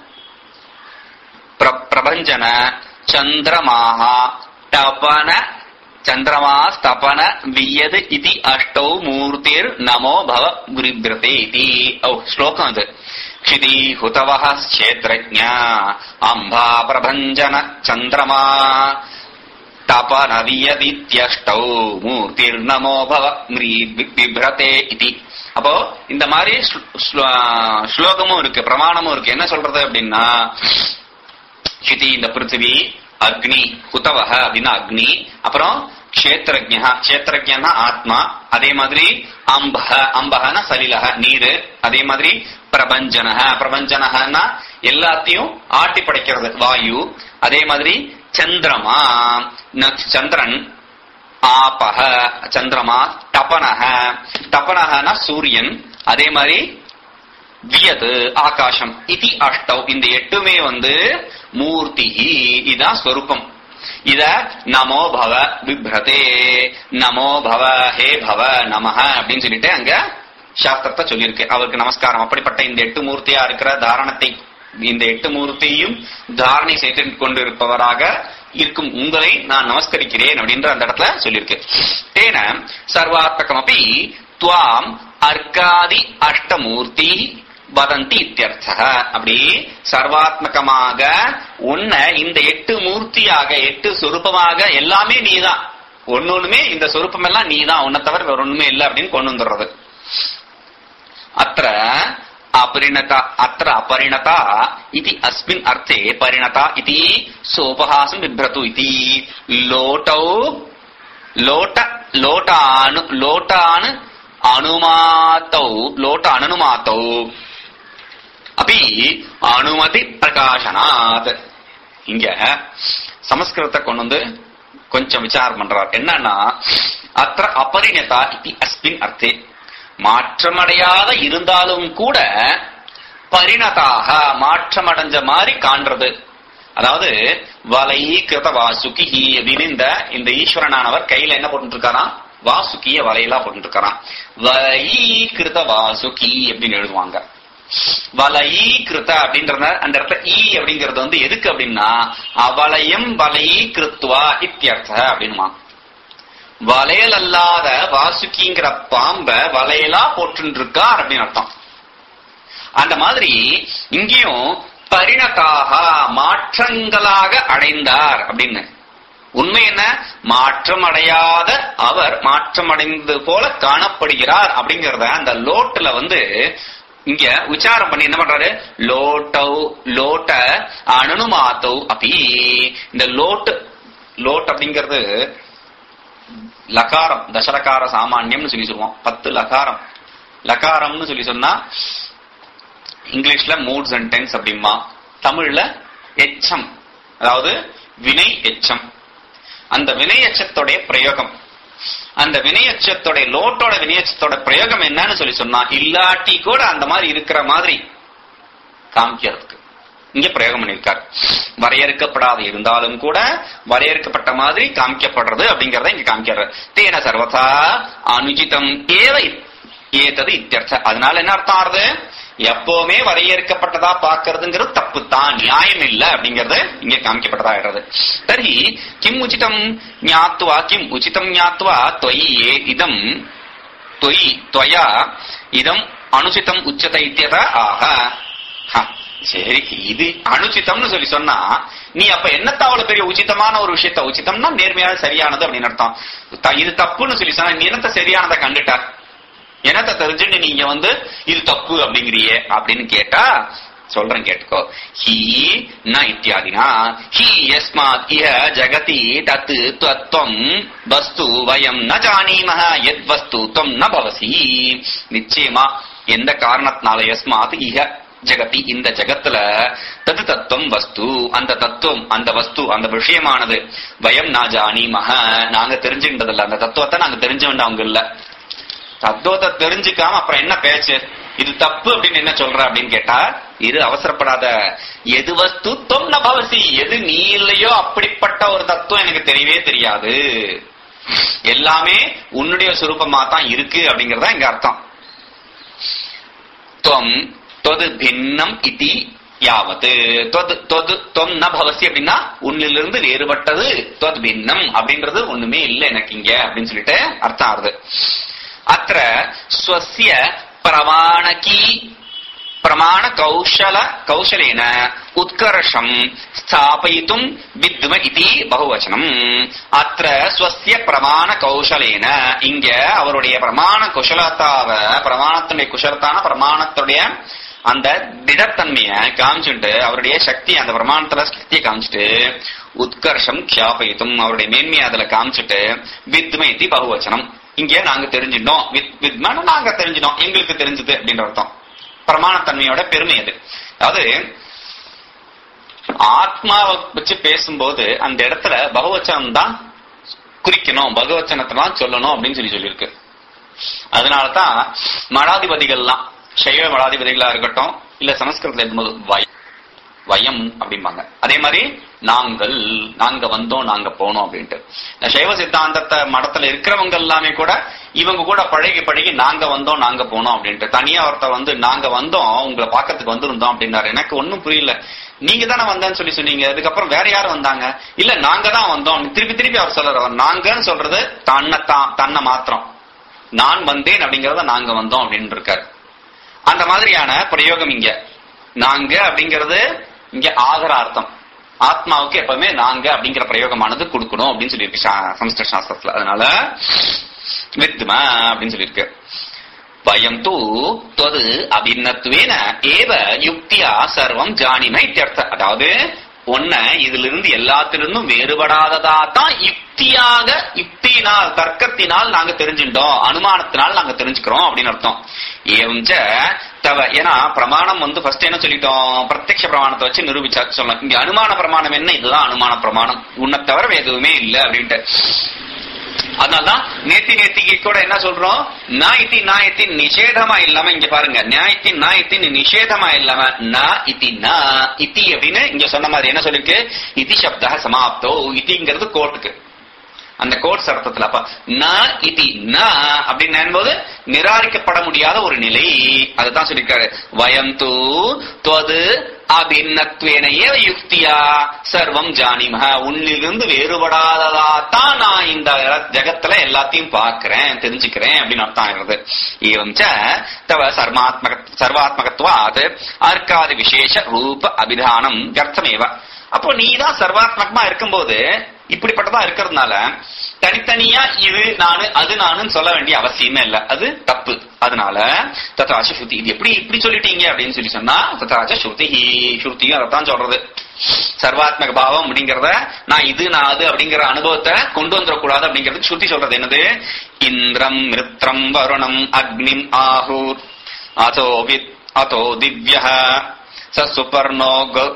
ಪ್ರ- ಪ್ರಭಂಜನ ಚಂದ್ರಮಾಹ ಟಪನ ಚಂದ್ರಮಾ ಸ್ತಪನ ವಿಯದ್ ಇತಿ ಅಷ್ಟೌ ಮೂರ್ತಿರ್ ನಮೋ ಭವ ಗುರಿಭ್ರತೆ ಇತಿ ಔ ಶ್ಲೋಕ ಅದು ಕ್ಷಿತಿ ಹುತವಃ ಕ್ಷೇತ್ರಜ್ಞ ಅಂಬಾ ಪ್ರಭಂಜನ ಚಂದ್ರಮಾ ತಪನ வியதித்யஷ்டௌ மூர்த்திர் நமோ பவ மிரீ பிப்ரதே இதி அப்போ இந்த மாதிரி ஸ்லோ- ஸ்லோ- ஸ்லோகமும் இருக்கு பிரமாணமும் இருக்கு என்ன சொல்றது அப்படின்னா சிதி இந்த பிருத்திவி அக்னி குதவக அப்படின்னா அக்னி அப்புறம் கஷேத்திரஜா கஷேத்திரஜனா ஆத்மா அதே மாதிரி அம்பக அம்பகனா சலிலக நீரு அதே மாதிரி பிரபஞ்சனக பிரபஞ்சனகனா எல்லாத்தையும் ஆட்டி படைக்கிறது வாயு அதே மாதிரி சந்திரமா ந- சந்திரன் ஆபக சந்திரமா தபனக தபனகனா சூரியன் அதே மாதிரி வியது ஆகாசம் இதி அஷ்டவ் இந்த எட்டுமே வந்து மூர்த்தி இதான் ஸ்வரூபம் இத நமோ பவ பிப்ரதே நமோ பவ ஹே பவ நமஹ அப்படின்னு சொல்லிட்டு அங்க சாஸ்திரத்தை சொல்லியிருக்கு அவருக்கு நமஸ்காரம் அப்படிப்பட்ட இந்த எட்டு மூர்த்தியா இருக்கிற தாரணத்தை இந்த எட்டு மூர்த்தியும் தாரணை செய்து கொண்டிருப்பவராக இருக்கும் உங்களை நான் நமஸ்கரிக்கிறேன் அப்படின்ற அந்த இடத்துல சொல்லியிருக்கு தேன சர்வாத்மகமபி துவாம் அர்க்காதி அஷ்டமூர்த்தி வதந்தி இத்தியர்த்த அப்படி சர்வாத்மகமாக உன்னை இந்த எட்டு மூர்த்தியாக எட்டு சொரூபமாக எல்லாமே நீதான் ஒன்னொண்ணுமே இந்த சொரூபம் எல்லாம் நீதான் உன்னை தவிர வேற ஒண்ணுமே இல்லை அப்படின்னு கொண்டு வந்துடுறது அத்த अपरिणता अत्र अपरिणता इति अस्मिन् अर्थे परिणता इति सोपहासं बिभ्रतु इति लोटौ लोट लोटानु लोटान् अनुमातौ लोट अननुमातौ अपि அனுமதி பிரகாசனாத் இங்க சமஸ்கிருதத்தை கொண்டு வந்து கொஞ்சம் விசாரம் பண்றார் என்னன்னா அத்த அபரிணதா இது அஸ்மின் அர்த்தே மாற்றமடையாத இருந்தாலும் கூட பரிணதாக மாற்றமடைஞ்ச மாதிரி காண்றது அதாவது வலை கிருத வாசுகி அப்படின்னு இந்த இந்த ஈஸ்வரனானவர் கையில என்ன போட்டு இருக்காராம் வாசுகிய வலையெல்லாம் போட்டு இருக்காராம் வலை கிருத வாசுகி அப்படின்னு எழுதுவாங்க வலயீ கிருத அப்படின்றத அந்த இடத்துல ஈ அப்படிங்கிறது வந்து எதுக்கு அப்படின்னா அவலயம் வலயீ கிருத்வா இத்தியர்த்த அப்படின்னுமா வளையல் அல்லாத வாசுகிங்கிற பாம்ப வளையலா போட்டு இருக்கார் அப்படின்னு அர்த்தம் அந்த மாதிரி இங்கேயும் பரிணதாக மாற்றங்களாக அடைந்தார் அப்படின்னு உண்மை என்ன மாற்றம் அடையாத அவர் மாற்றம் அடைந்தது போல காணப்படுகிறார் அப்படிங்கறத அந்த லோட்டுல வந்து இங்க விசாரம் பண்ணி என்ன பண்றாரு லோட்டௌ லோட்ட அனனுமாத்தௌ அப்பி இந்த லோட்டு லோட் அப்படிங்கிறது லகாரம் தசலகார சாமானியம்னு சொல்லி சொல்லுவோம் பத்து லகாரம் லகாரம்னு சொல்லி சொன்னா இங்கிலீஷ்ல மூட்ஸ் அண்ட் டென்ஸ் அப்படிமா தமிழ்ல எச்சம் அதாவது வினை எச்சம் அந்த வினை எச்சத்துடைய பிரயோகம் அந்த வினையச்சத்தோட லோட்டோட வினையச்சத்தோட பிரயோகம் என்னன்னு சொல்லி சொன்னா இல்லாட்டி கூட அந்த மாதிரி இருக்கிற மாதிரி காமிக்கிறதுக்கு இங்க பிரயோகம் பண்ணியிருக்கார் வரையறுக்கப்படாத இருந்தாலும் கூட வரையறுக்கப்பட்ட மாதிரி காமிக்கப்படுறது அப்படிங்கறத இங்க காமிக்கிறார் தேன சர்வதா அனுஜிதம் ஏவ ஏத்தது இத்தியர்த்த அதனால என்ன அர்த்தம் ஆறுது எப்பவுமே வரையறுக்கப்பட்டதா பாக்குறதுங்கிறது தப்பு தான் நியாயம் இல்ல அப்படிங்கறது இங்க காமிக்கப்பட்டதா ஆயிடுறது தர்ஹி கிம் உச்சிதம் ஞாத்வா கிம் உச்சிதம் ஞாத்வா தொயி இதம் தொயி தொயா இதம் அனுசிதம் உச்சத இத்தியதா ஆக ஹ, சரி இது அனுச்சிதம்னு சொல்லி சொன்னா நீ அப்ப என்னத்த அவ்வளவு பெரிய உச்சிதமான ஒரு விஷயத்த உச்சிதம்னா நேர்மையான சரியானது அப்படின்னு அர்த்தம் த- இது தப்புன்னு சொல்லி சொன்னா நீ என்னத்த சரியானதை கண்டுட்ட என்னத்த தெரிஞ்சுன்னு நீங்க வந்து இது தப்பு அப்படிங்கிறியே அப்படின்னு கேட்டா சொல்றேன் கேட்டுக்கோ ஹி ந இத்தியாதினா ஹி யஸ்மாத் இஹ ஜகதி தத் தத்துவம் வஸ்து வயம் ந ஜானீமஹ யத் வஸ்து துவம் ந பவசி நிச்சயமா எந்த காரணத்தினால யஸ்மாத் இஹ ஜகதி இந்த ஜகத்துல தது தத்துவம் வஸ்து அந்த தத்துவம் அந்த வஸ்து அந்த விஷயமானது வயம் நா ஜானீமஹ நாங்க தெரிஞ்சுக்கிட்டதில்ல அந்த தத்துவத்தை நாங்க தெரிஞ்ச வேண்டவங்க இல்ல தத்துவத்தை தெரிஞ்சுக்காம அப்புறம் என்ன பேச்சு இது தப்பு அப்படின்னு என்ன சொல்ற அப்படின்னு கேட்டா இது அவசரப்படாத எது வஸ்து தொன்ன பவசி எது நீ இல்லையோ அப்படிப்பட்ட ஒரு தத்துவம் எனக்கு தெரியவே தெரியாது எல்லாமே உன்னுடைய சுரூபமா தான் இருக்கு அப்படிங்கறதா இங்க அர்த்தம் துவம் தொது பின்னம் இதி யாவத்து தொது தொது தொம் ந பவசி அப்படின்னா உன்னிலிருந்து வேறுபட்டது தொத் பின்னம் அப்படின்றது ஒண்ணுமே இல்லை எனக்கு இங்க அப்படின்னு சொல்லிட்டு அர்த்தம் ஆறுது அத்த ஸ்வசிய பிரமாணகி பிரமாண கௌஷல கௌஷலேன உத்கர்ஷம் ஸ்தாபயித்தும் வித்ம இதி பகுவச்சனம் அத்த ஸ்வசிய பிரமாண கௌஷலேன இங்க அவருடைய பிரமாண குஷலத்தாவ பிரமாணத்துடைய குஷலத்தான பிரமாணத்துடைய அந்த திடத்தன்மைய காமிச்சுட்டு அவருடைய சக்தி அந்த பிரமாணத்துல சக்தியை காமிச்சிட்டு உத்கர்ஷம் கியாபயித்தும் அவருடைய மேன்மையை அதுல காமிச்சிட்டு வித்ம இதி பகுவச்சனம் இங்க நாங்க தெரிஞ்சிட்டோம் வித் வித்மான நாங்க தெரிஞ்சிட்டோம் எங்களுக்கு தெரிஞ்சது அப்படின்ற அர்த்தம் பிரமாணத்தன்மையோட பெருமை அது அதாவது ஆத்மாவை வச்சு பேசும்போது அந்த இடத்துல பகவச்சனம் தான் குறிக்கணும் பகவச்சனத்தை தான் சொல்லணும் அப்படின்னு சொல்லி சொல்லியிருக்கு அதனாலதான் மடாதிபதிகள்லாம் சைவ மடாதிபதிகளா இருக்கட்டும் இல்ல சமஸ்கிருதத்துல இருக்கும்போது வய- வயம் அப்படிம்பாங்க அதே மாதிரி நாங்கள் நாங்க வந்தோம் நாங்க போனோம் அப்படின்ட்டு இந்த சைவ சித்தாந்தத்தை மடத்துல இருக்கிறவங்க எல்லாமே கூட இவங்க கூட பழகி பழகி நாங்க வந்தோம் நாங்க போனோம் அப்படின்ட்டு தனியா ஒருத்தர் வந்து நாங்க வந்தோம் உங்களை பார்க்கறதுக்கு வந்திருந்தோம் அப்படின்னாரு எனக்கு ஒண்ணும் புரியல நீங்க தானே வந்தேன்னு சொல்லி சொன்னீங்க அதுக்கப்புறம் வேற யார் வந்தாங்க இல்ல நாங்க தான் வந்தோம் திருப்பி திருப்பி அவர் சொல்றாரு நாங்கன்னு சொல்றது தன்னை தான் தன்னை மாத்திரம் நான் வந்தேன் அப்படிங்கறத நாங்க வந்தோம் அப்படின்னு இருக்காரு அந்த மாதிரியான பிரயோகம் இங்க நாங்க அப்படிங்கிறது இங்க ஆதரார்த்தம் ஆத்மாவுக்கு எப்பவுமே நாங்க அப்படிங்கிற பிரயோகமானது கொடுக்கணும் அப்படின்னு சொல்லியிருக்கு சா- சமஸ்கிருத சாஸ்திரத்துல அதனால வித்ம அப்படின்னு சொல்லியிருக்கு வயம் தூ தொது அபிநத்துவேன ஏவ யுக்தியா சர்வம் ஜானிம இத்தியர்த்த அதாவது ஒன்ன இதுல இருந்து எல்லாத்திலிருந்தும் வேறுபடாததா தான் யுக்தியாக யுக்தியினால் தர்க்கத்தினால் நாங்க தெரிஞ்சுட்டோம் அனுமானத்தினால் நாங்க தெரிஞ்சுக்கிறோம் அப்படின்னு அர்த்தம் ஏவஞ்ச தவ ஏன்னா பிரமாணம் வந்து ஃபர்ஸ்ட் என்ன சொல்லிட்டோம் பிரத்யக்ஷ பிரமாணத்தை வச்சு நிரூபிச்சா சொல்லலாம் இங்க அனுமான பிரமாணம் என்ன இதுதான் அனுமான பிரமாணம் உன்னை தவிர வேற எதுவுமே இல்லை அப்படின்ட்டு அதனாலதான் நேத்தி நேத்திக்கு கூட என்ன சொல்றோம் நாயத்தி நாயத்தின் நிஷேதமா இல்லாம இங்க பாருங்க நியாயத்தின் நாயத்தின் நிஷேதமா இல்லாம ந இத்தி ந இத்தி அப்படின்னு இங்க சொன்ன மாதிரி என்ன சொல்லிருக்கு இதி சப்த சமாப்தோ இதிங்கிறது கோர்ட்டுக்கு அந்த கோட்ஸ் அர்த்தத்துல அப்ப ந இதி ந அப்படின்னு போது நிராகரிக்கப்பட முடியாத ஒரு நிலை அதுதான் சொல்லியிருக்காரு வயம் தூ தொது அபிநத்வேன ஏவ யுக்தியா சர்வம் ஜானிமஹ உன்னிலிருந்து வேறுபடாததா தான் நான் இந்த ஜெகத்துல எல்லாத்தையும் பார்க்கிறேன் தெரிஞ்சுக்கிறேன் அப்படின்னு அர்த்தம் ஆகிறது ஏவம் ச தவ சர்மாத்மக சர்வாத்மகத்வாத் அர்க்காதி விசேஷ ரூப அபிதானம் கர்த்தமேவ அப்போ நீ தான் சர்வாத்மகமா இருக்கும்போது இப்படிப்பட்டதா இருக்கிறதுனால தனித்தனியா இது நானு அது நானுன்னு சொல்ல வேண்டிய அவசியமே இல்ல அது தப்பு அதனால தத்தாச்ச ஸ்ருதி இது எப்படி இப்படி சொல்லிட்டீங்க அப்படின்னு சொல்லி சொன்னா தத்தாச்ச ஸ்ருதி ஸ்ருதியும் அதைத்தான் சொல்றது சர்வாத்மக பாவம் அப்படிங்கறத நான் இது நான் அது அப்படிங்கிற அனுபவத்தை கொண்டு வந்துடக்கூடாது அப்படிங்கிறது ஸ்ருதி சொல்றது என்னது இந்திரம் மிருத்ரம் வருணம் அக்னிம் ஆஹூர் அதோ வித் அதோ திவ்ய ச சுபர்ணோ க-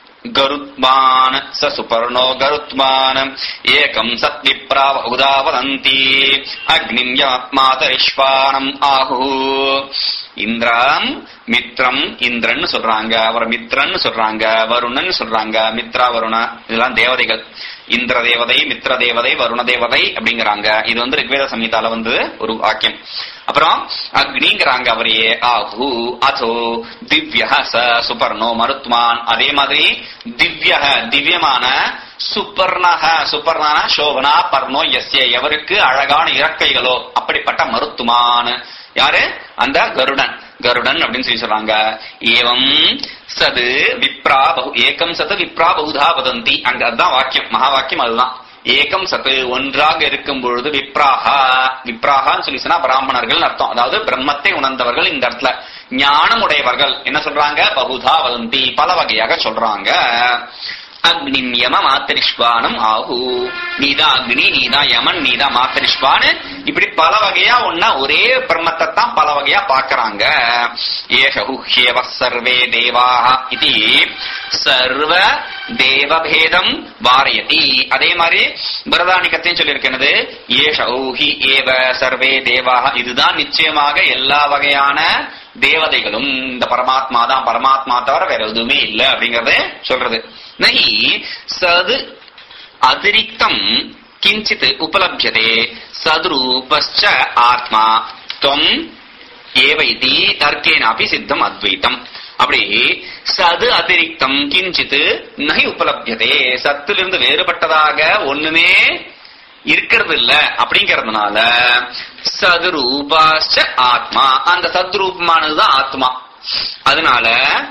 गरुत्मान् स सुपर्णो गरुत्मान् एकम् सद्विप्रा बहुधा वदन्ति अग्निम् यमातरिष्वानम् आहुः இந்திரம் மித்ரம் இந்திரன்னு சொல்றாங்க அவர் மித்ரன்னு சொல்றாங்க வருணன் சொல்றாங்க மித்ரா வருண இதெல்லாம் தேவதைகள் இந்திர தேவதை மித்ர தேவதை வருண தேவதை அப்படிங்கிறாங்க இது வந்து ரிக்வேத சம்ஹிதால வந்து ஒரு வாக்கியம் அப்புறம் அக்னிங்கிறாங்க அவரையே ஆஹு அதோ திவ்ய ச சுபர்ணோ மருத்மான் அதே மாதிரி திவ்ய திவ்யமான சுப்பர்ணக சுப்பர்ணான சோபனா பர்ணோ எஸ்ய எவருக்கு அழகான இறக்கைகளோ அப்படிப்பட்ட மருத்துமான் யாரு அந்த கருடன் கருடன் அப்படின்னு சொல்லி சொல்றாங்க ஏவம் சது விப்ரா பகு ஏகம் சது விப்ரா பகுதா வதந்தி அங்க அதுதான் வாக்கியம் மகா வாக்கியம் அதுதான் ஏகம் சத்து ஒன்றாக இருக்கும் பொழுது விப்ராஹா விப்ராகான்னு சொல்லி சொன்னா பிராமணர்கள் அர்த்தம் அதாவது பிரம்மத்தை உணர்ந்தவர்கள் இந்த இடத்துல ஞானம் உடையவர்கள் என்ன சொல்றாங்க பகுதா வதந்தி பல வகையாக சொல்றாங்க அக்னிம் யம மாத்தரிஷ்வானம் ஆகு நீதான் அக்னி நீதான் யமன் நீதான் மாத்தரிஷ்வான் இப்படி பல வகையா ஒன்னா ஒரே பிரம்மத்தை தான் பல வகையா பாக்குறாங்க ஏஷஹுஹ்யேவ சர்வே தேவாக இது சர்வ தேவபேதம் வாரயதி அதே மாதிரி பிரதானிக்கத்தையும் சொல்லியிருக்கிறது ஏஷௌஹி ஏவ சர்வே தேவாக இதுதான் நிச்சயமாக எல்லா வகையான தேவதைகளும் இந்த பரமாத்மா தான் பரமாத்மா தவிர வேற எதுவுமே இல்லை அப்படிங்கறது சொல்றது நகி சது அதிரிக்தம் கிஞ்சித் உபலபியதே சதுரூபஸ்ச ஆத்மா தொம் ஏவைதி தர்க்கேனாபி சித்தம் அத்வைத்தம் அப்படி சது அதிரிக்தம் கிஞ்சித் நகி உபலபியதே சத்திலிருந்து வேறுபட்டதாக ஒண்ணுமே இருக்கிறது இல்ல அப்படிங்கறதுனால சதுரூபாச்ச ஆத்மா அந்த சத்ரூபமானதுதான் ஆத்மா அதனால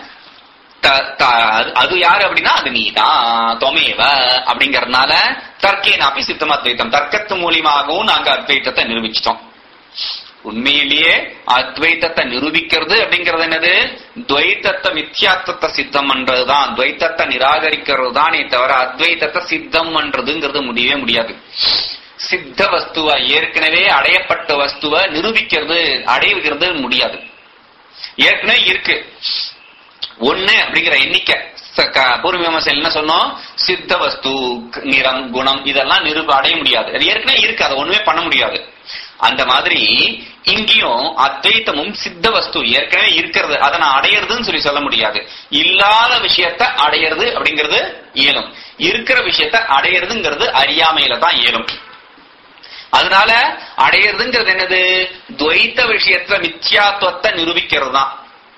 த- த- அது யாரு அப்படின்னா அது நீதான் தொமேவ அப்படிங்கறதுனால தர்க்கேனாப்பி சித்தம் அத்வைத்தம் தர்க்கத்து மூலியமாகவும் நாங்க அத்வைத்தத்தை நிரூபிச்சிட்டோம் உண்மையிலேயே அத்வைத்தத்தை நிரூபிக்கிறது அப்படிங்கிறது என்னது துவைத்தத்தை மித்யாத்வத்தை சித்தம் பண்றதுதான் துவைத்தத்தை நிராகரிக்கிறது தானே தவிர அத்வைத்தத்தை சித்தம் பண்றதுங்கிறது முடியவே முடியாது சித்த வஸ்துவ ஏற்கனவே அடையப்பட்ட வஸ்துவ நிரூபிக்கிறது அடைவுகிறது முடியாது ஏற்கனவே இருக்கு ஒண்ணு அப்படிங்கிற எண்ணிக்கை ச- க- பூர்வ விமர்சனம் என்ன சொன்னோம் சித்த வஸ்து க- நிறம் குணம் இதெல்லாம் நிரூப அடைய முடியாது அது ஏற்கனவே இருக்கு அதை ஒண்ணுமே பண்ண முடியாது அந்த மாதிரி இங்கேயும் அத்வைத்தமும் சித்த வஸ்து ஏற்கனவே இருக்கிறது அதை நான் அடையிறதுன்னு சொல்லி சொல்ல முடியாது இல்லாத விஷயத்த அடையிறது அப்படிங்கிறது இயலும் இருக்கிற விஷயத்த அடையிறதுங்கிறது அறியாமையில தான் இயலும் அதனால அடையிறதுங்கிறது என்னது துவைத்த விஷயத்துல மித்யாத்துவத்தை நிரூபிக்கிறது தான்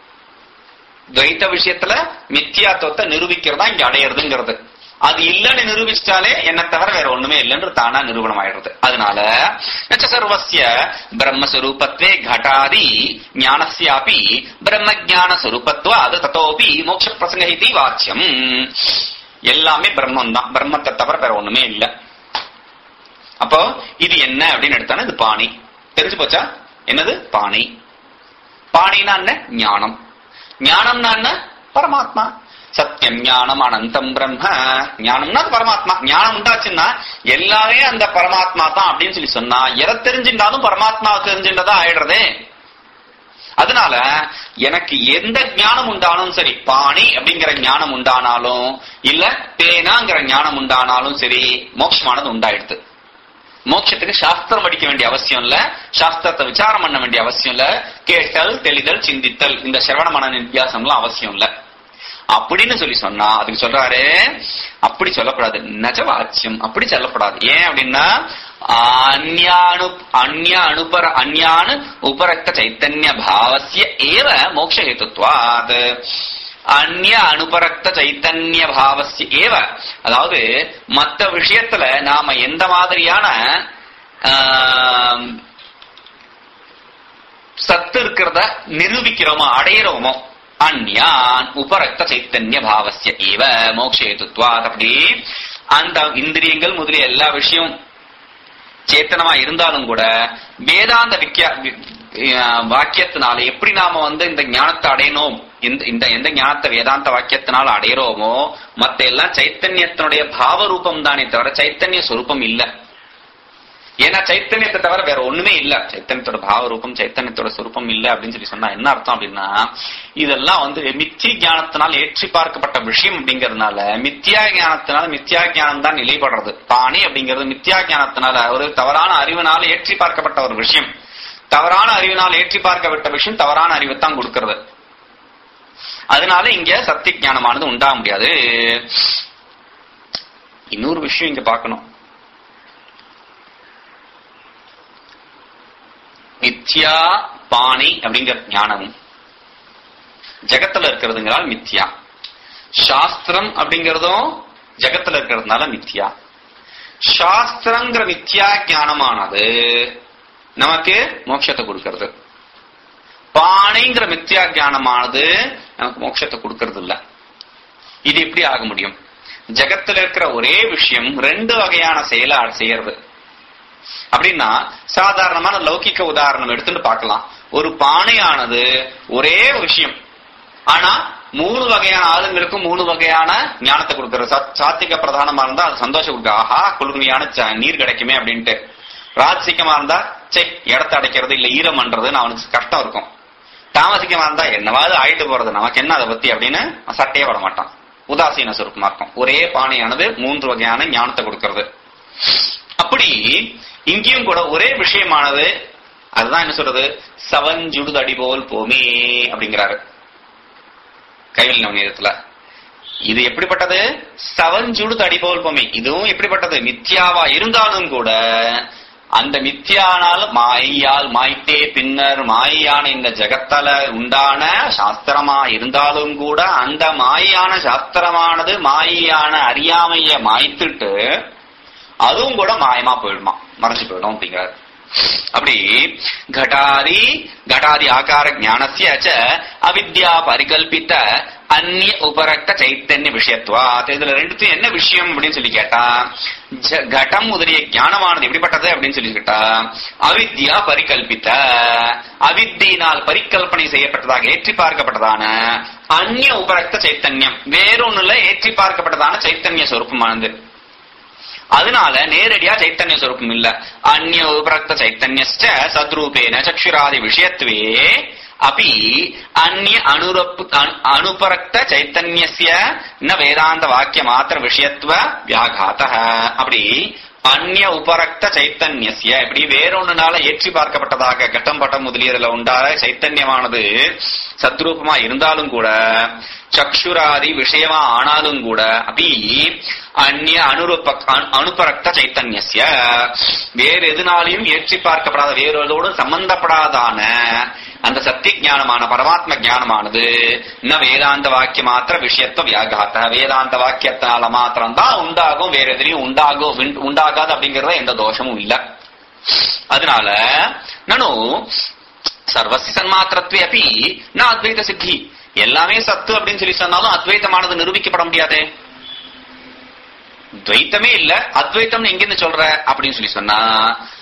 துவைத்த விஷயத்துல மித்தியாத்துவத்தை நிரூபிக்கிறதா இங்க அடையிறதுங்கிறது அது இல்லைன்னு நிரூபிச்சிட்டாலே என்ன தவிர வேற ஒண்ணுமே இல்லைன்னு தானா நிரூபணம் ஆயிடுறது அதனால நச்ச சர்வசிய பிரம்மஸ்வரூபத்வே घटादि ஞானஸ்யாபி பிரம்ம ஞான ஸ்வரூபத்வா அது தத்தோபி மோட்ச பிரசங்க இது வாச்சியம் எல்லாமே பிரம்மம் தான் பிரம்மத்தை தவிர வேற ஒண்ணுமே இல்லை அப்போ இது என்ன அப்படின்னு எடுத்தானே இது பாணி தெரிஞ்சு போச்சா என்னது பாணி பாணினா என்ன ஞானம் ஞானம்னா என்ன பரமாத்மா சத்தியம் ஞானம் அனந்தம் பிரம்ம ஞானம்னா அது பரமாத்மா ஞானம் உண்டாச்சுன்னா எல்லாமே அந்த பரமாத்மா தான் அப்படின்னு சொல்லி சொன்னா எதை தெரிஞ்சிருந்தாலும் பரமாத்மா தெரிஞ்சின்றதா ஆயிடுறதே அதனால எனக்கு எந்த ஞானம் உண்டானாலும் சரி பாணி அப்படிங்கிற ஞானம் உண்டானாலும் இல்ல பேனாங்கிற ஞானம் உண்டானாலும் சரி மோட்சமானது உண்டாயிடுது மோட்சத்துக்கு சாஸ்திரம் படிக்க வேண்டிய அவசியம் இல்ல சாஸ்திரத்தை விசாரம் பண்ண வேண்டிய அவசியம் இல்ல கேட்டல் தெளிதல் சிந்தித்தல் இந்த சிரவண மன வித்தியாசம்லாம் அவசியம் இல்ல அப்படின்னு சொல்லி சொன்னா அதுக்கு சொல்றாரு அப்படி சொல்லக்கூடாது நஜ வாச்சியம் அப்படி சொல்லக்கூடாது ஏன் அப்படின்னா அந்யானு அந்ய அனுபர அந்யானு உபரக்த சைத்தன்ய பாவசிய ஏவ மோட்ச ஹேத்துவாத் அந்நிய அனுபரக்த சைத்தன்ய பாவசிய ஏவ அதாவது மத்த விஷயத்துல நாம எந்த மாதிரியான ஆம், சத்து இருக்கிறத நிரூபிக்கிறோமோ அடையிறோமோ அந்யான் உபரக்த சைத்தன்ய பாவசிய ஏவ மோக்ஷேதுத்வாத் அப்படி அந்த இந்திரியங்கள் முதலிய எல்லா விஷயம் சேத்தனமா இருந்தாலும் கூட வேதாந்த விக்கியா வி- அஹ் வாக்கியத்தினால எப்படி நாம வந்து இந்த ஞானத்தை அடையணும் இந்த இந்த எந்த ஞானத்தை வேதாந்த வாக்கியத்தினால அடையிறோமோ மத்த எல்லாம் சைத்தன்யத்தினுடைய பாவ ரூபம் தானே தவிர சைத்தன்ய சொரூபம் இல்ல ஏன்னா சைத்தன்யத்தை தவிர வேற ஒண்ணுமே இல்ல சைத்தன்யத்தோட பாவ ரூபம் சைத்தன்யத்தோட சொரூபம் இல்ல அப்படின்னு சொல்லி சொன்னா என்ன அர்த்தம் அப்படின்னா இதெல்லாம் வந்து மித்தி ஞானத்தினால் ஏற்றி பார்க்கப்பட்ட விஷயம் அப்படிங்கறதுனால மித்தியா ஞானத்தினால மித்தியா ஞானம் தான் நிலைப்படுறது பாணி அப்படிங்கிறது மித்தியா ஞானத்தினால ஒரு தவறான அறிவினால ஏற்றி பார்க்கப்பட்ட ஒரு விஷயம் தவறான அறிவினால் ஏற்றி பார்க்கப்பட்ட விஷயம் தவறான அறிவை தான் கொடுக்கிறது அதனால இங்க சத்திய ஞானமானது உண்டாக முடியாது இன்னொரு விஷயம் இங்க பார்க்கணும் மித்யா பாணி அப்படிங்கிற ஞானமும் ஜகத்துல இருக்கிறதுங்கிறால் மித்யா சாஸ்திரம் அப்படிங்கறதும் ஜகத்துல இருக்கிறதுனால மித்யா சாஸ்திரங்கிற மித்யா ஞானமானது நமக்கு மோட்சத்தை கொடுக்கிறது பானைங்கிற மித்யா ஞானமானது நமக்கு மோட்சத்தை கொடுக்கறது இல்ல இது எப்படி ஆக முடியும் ஜகத்துல இருக்கிற ஒரே விஷயம் ரெண்டு வகையான செயலை செய்யறது அப்படின்னா சாதாரணமான லௌகிக்க உதாரணம் எடுத்துட்டு பார்க்கலாம் ஒரு பானையானது ஒரே விஷயம் ஆனா மூணு வகையான ஆளுங்களுக்கும் மூணு வகையான ஞானத்தை கொடுக்கறது சா- சாத்திக பிரதானமா இருந்தா அது சந்தோஷம் கொடுக்க ஆஹா குளிர்மையான ச- நீர் கிடைக்குமே அப்படின்ட்டு ராஜசிக்கமா இருந்தா சே இடத்த அடைக்கிறது இல்ல ஈரம் பண்றதுன்னு அவனுக்கு கஷ்டம் இருக்கும் தாமசிக்கமா இருந்தா என்னவாவது ஆயிட்டு போறது நமக்கு என்ன அதை பத்தி அப்படின்னு சட்டையே பட மாட்டான் உதாசீன சுருக்கமா இருக்கும் ஒரே பானையானது மூன்று வகையான ஞானத்தை கொடுக்கிறது அப்படி இங்கேயும் கூட ஒரே விஷயமானது அதுதான் என்ன சொல்றது சவஞ்சுடுதடி போல் போமே அப்படிங்கிறாரு கைவில் நவநீதத்துல இது எப்படிப்பட்டது சவஞ்சுடு தடி போல் போமே இதுவும் எப்படிப்பட்டது மித்யாவா இருந்தாலும் கூட அந்த மித்யானால் மாயால் மாய்த்தே பின்னர் மாயான இந்த ஜகத்தால உண்டான சாஸ்திரமா இருந்தாலும் கூட அந்த மாயான சாஸ்திரமானது மாயான அறியாமைய மாய்த்துட்டு அதுவும் கூட மாயமா போயிடுமா மறைஞ்சு போயிடும் அப்படிங்கிறார் அப்படி घटादि घटादि आकार ज्ञानस्य च அவித்யா பரிகல்பித்த அந்நிய உபரக்த சைத்தன்ய விஷயத்துவாத் இதுல ரெண்டுத்தையும் என்ன விஷயம் அப்படின்னு சொல்லி கேட்டா ஜ- கடம் முதலிய ஞானமானது எப்படிப்பட்டது அப்படின்னு சொல்லி கேட்டா அவித்யா பரிகல்பித்த அவித்தியினால் பரிகல்பனை செய்யப்பட்டதாக ஏற்றி பார்க்கப்பட்டதான அந்நிய உபரக்த சைத்தன்யம் வேறொன்னுல ஏற்றி பார்க்கப்பட்டதான சைத்தன்ய சொரூபமானது அதனால நேரடியா சைத்தன்ய சொரூபம் இல்ல அந்நிய உபரக்த சைத்தன்யஸ்ட சத்ரூபேன சக்ஷுராதி விஷயத்வே அபி அந்நிய அனுரப்பு அனு- அனுபரக்த சைத்தன்யஸ்ய ந வேதாந்த வாக்கிய மாத்திர விஷயத்துவ வியாகாத அப்படி அந்நிய உபரக்த சைத்தன்யஸ்ய இப்படி வேறொன்னுனால ஏற்றி பார்க்கப்பட்டதாக கட்டம் பட்டம் முதலியதுல உண்டான சைத்தன்யமானது சத்ரூபமா இருந்தாலும் கூட சக்ஷுராதி விஷயமா ஆனாலும் கூட அபி அந்நிய அனுரூப அனு- அனுபரக்த சைத்தன்யஸ்ய வேறு எதுனாலையும் ஏற்றி பார்க்கப்படாத வேறொதோடு சம்பந்தப்படாதான அந்த சத்திய ஞானமான பரமாத்ம ஞானமானது ந வேதாந்த வாக்கிய மாத்திர விஷயத்துவ வியாகாத்த வேதாந்த வாக்கியத்தினால மாத்திரம் தான் உண்டாகும் வேற எதுலையும் உண்டாகும் விண்- உண்டாகாது அப்படிங்கறத எந்த தோஷமும் இல்ல அதனால நனு சர்வசி சன்மாத்திரத்வே அப்பி நான் அத்வைத சித்தி எல்லாமே சத்து அப்படின்னு சொல்லி சொன்னாலும் அத்வைத்தமானது நிரூபிக்கப்பட முடியாதே துவைத்தமே இல்ல அத்வைத்தம் எங்கிருந்து சொல்ற அப்படின்னு சொல்லி சொன்னா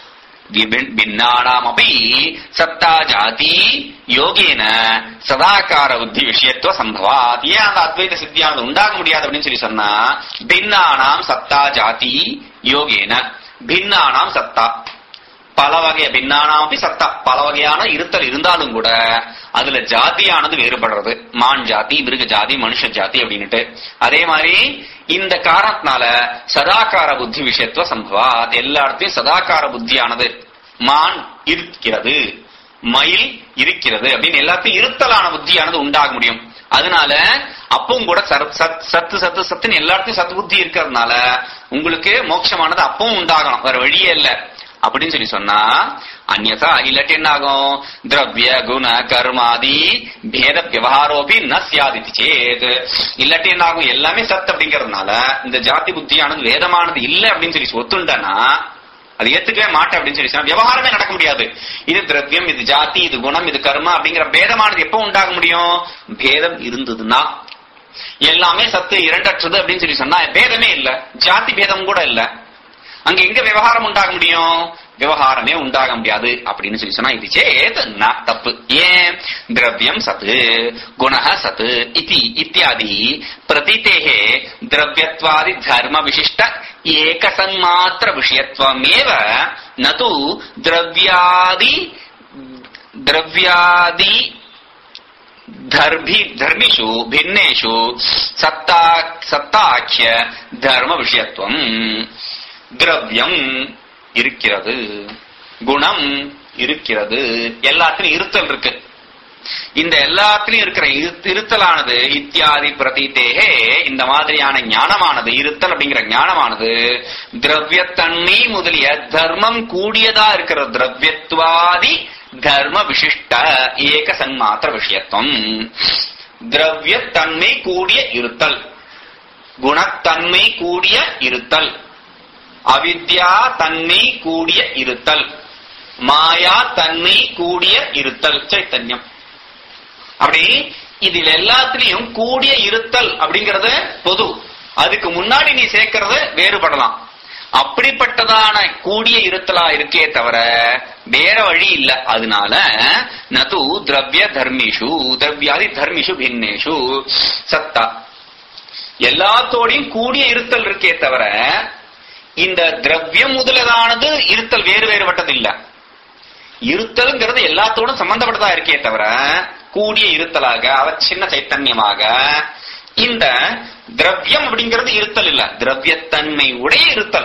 ഭിന്നാണാമപി സത്താ ജാതി யோகேன சதாகார புத்தி விஷயத்துவ சம்பவாத் ஏன் அந்த அத்வைத சித்தியானது உண்டாக முடியாது அப்படின்னு சொல்லி சொன்னா பின்னானாம் சத்தா ஜாதி யோகேன பின்னானாம் சத்தா பல வகை பின்னானாமப்பி சத்தா பல வகையான இருத்தல் இருந்தாலும் கூட அதுல ஜாதியானது வேறுபடுறது மான் ஜாதி மிருக ஜாதி மனுஷ ஜாதி அப்படின்னுட்டு அதே மாதிரி இந்த காரணத்தினால சதாகார புத்தி விஷயத்துவ சம்பவா அது எல்லா இடத்தையும் சதாகார புத்தியானது மான் இருக்கிறது மயில் இருக்கிறது அப்படின்னு எல்லாத்தையும் இருத்தலான புத்தியானது உண்டாக முடியும் அதனால அப்பவும் கூட சர- சத்- சத்து சத்து சத்துன்னு எல்லா இடத்தையும் சத்து புத்தி இருக்கிறதுனால உங்களுக்கு மோட்சமானது அப்பவும் உண்டாகணும் வேற வழியே இல்ல அப்படின்னு சொல்லி சொன்னா அந்நதா இல்லாட்டி என்ன ஆகும் திரவிய குண கர்மாதி பேத விவகாரோபி ந சியாதித்து சேத் இல்லாட்டி என்ன ஆகும் எல்லாமே சத் அப்படிங்கறதுனால இந்த ஜாதி புத்தியானது வேதமானது இல்ல அப்படின்னு சொல்லி ஒத்துண்டனா அது ஏத்துக்கவே மாட்டேன் அப்படின்னு சொல்லி சொன்னா விவகாரமே நடக்க முடியாது இது திரவியம் இது ஜாதி இது குணம் இது கர்மா அப்படிங்கிற பேதமானது எப்போ உண்டாக முடியும் பேதம் இருந்ததுன்னா எல்லாமே சத்து இரண்டற்றது அப்படின்னு சொல்லி சொன்னா பேதமே இல்ல ஜாதி பேதம் கூட இல்ல அங்க எங்க விவகாரம் உண்டாக முடியும் விவகாரமே உண்டாக முடியாது அப்படின்னு சொல்லி சொன்னா இது சேத் ந தப்பு ஏன் திரவியம் சத்து குண சத்து இதி இத்தியாதி பிரதிதேகே திரவியத்வாதி தர்ம விசிஷ்ட ஏகசன்மாத்திர விஷயத்வமேவ நது திரவியாதி திரவியாதி धर्भि धर्मिषु भिन्नेषु सत्ता सत्ताख्य தர்ம விஷயத்துவம் திரவியம் இருக்கிறது குணம் இருக்கிறது எல்லாத்திலும் இருத்தல் இருக்கு இந்த எல்லாத்திலும் இருக்கிற இரு- இருத்தலானது இத்தியாதி பிரதீதேகே இந்த மாதிரியான ஞானமானது இருத்தல் அப்படிங்கிற ஞானமானது திரவியத்தன்மை முதலிய தர்மம் கூடியதா இருக்கிற திரவியத்வாதி தர்ம விசிஷ்ட ஏக சன்மாத்திர விஷயத்துவம் திரவியத்தன்மை கூடிய இருத்தல் குணத்தன்மை கூடிய இருத்தல் அவித்யா தன்மை கூடிய இருத்தல் மாயா தன்மை கூடிய இருத்தல் சைத்தன்யம் அப்படி இதில் எல்லாத்திலையும் கூடிய இருத்தல் அப்படிங்கறது பொது அதுக்கு முன்னாடி நீ சேர்க்கறது வேறுபடலாம் அப்படிப்பட்டதான கூடிய இருத்தலா இருக்கே தவிர வேற வழி இல்ல அதனால நது திரவிய தர்மிஷு திரவியாதி தர்மிஷு பின்னேஷு சத்தா எல்லாத்தோடையும் கூடிய இருத்தல் இருக்கே தவிர இந்த திரவியம் முதலதானது இருத்தல் வேறு வேறுபட்டது இல்ல இருத்தல்ங்கிறது எல்லாத்தோடும் சம்பந்தப்பட்டதா இருக்கே தவிர கூடிய இருத்தலாக அவச்சின்ன சைத்தன்யமாக இந்த திரவியம் அப்படிங்கிறது இருத்தல் இல்ல திரவியத்தன்மை உடைய இருத்தல்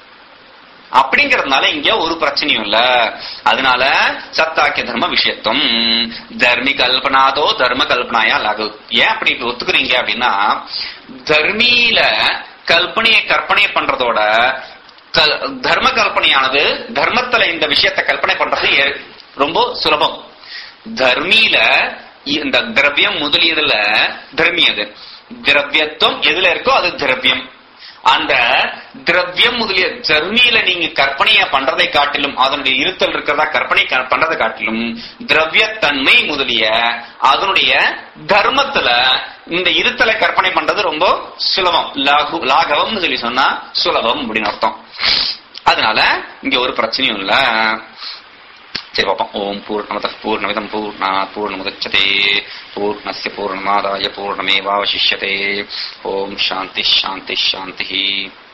அப்படிங்கறதுனால இங்க ஒரு பிரச்சனையும் இல்ல அதனால சத்தாக்கிய தர்ம விஷயத்துவம் தர்மி கல்பனாதோ தர்ம கல்பனாயா லகு ஏன் அப்படி இப்படி ஒத்துக்கிறீங்க அப்படின்னா தர்மியில கல்பனையை கற்பனை பண்றதோட கல்- தர்ம கல்பனையானது தர்மத்துல இந்த விஷயத்தை கல்பனை பண்றது ஏ- ரொம்ப சுலபம் தர்மியில இந்த திரவியம் முதலியதுல தர்மி அது திரவியத்துவம் எதுல இருக்கோ அது திரவியம் அந்த திரவியம் முதலிய தர்மியில நீங்க கற்பனைய பண்றதை காட்டிலும் அதனுடைய இருத்தல் இருக்கிறதா கற்பனை க- பண்றதை காட்டிலும் திரவியத்தன்மை முதலிய அதனுடைய தர்மத்துல இந்த இருத்தலை கற்பனை பண்றது ரொம்ப சுலபம் லாகு லாகவம்னு சொல்லி சொன்னா சுலபம் அப்படின்னு அர்த்தம் அதனால இங்க ஒரு பிரச்சனையும் இல்ல சரி பார்ப்போம் ஓம் பூர்ணமத பூர்ணமிதம் பூர்ணா பூர்ணமுதச்சதே பூர்ணஸ்ய பூர்ணமாதாய பூர்ணமேவாவசிஷ்யதே ஓம் சாந்தி சாந்தி சாந்தி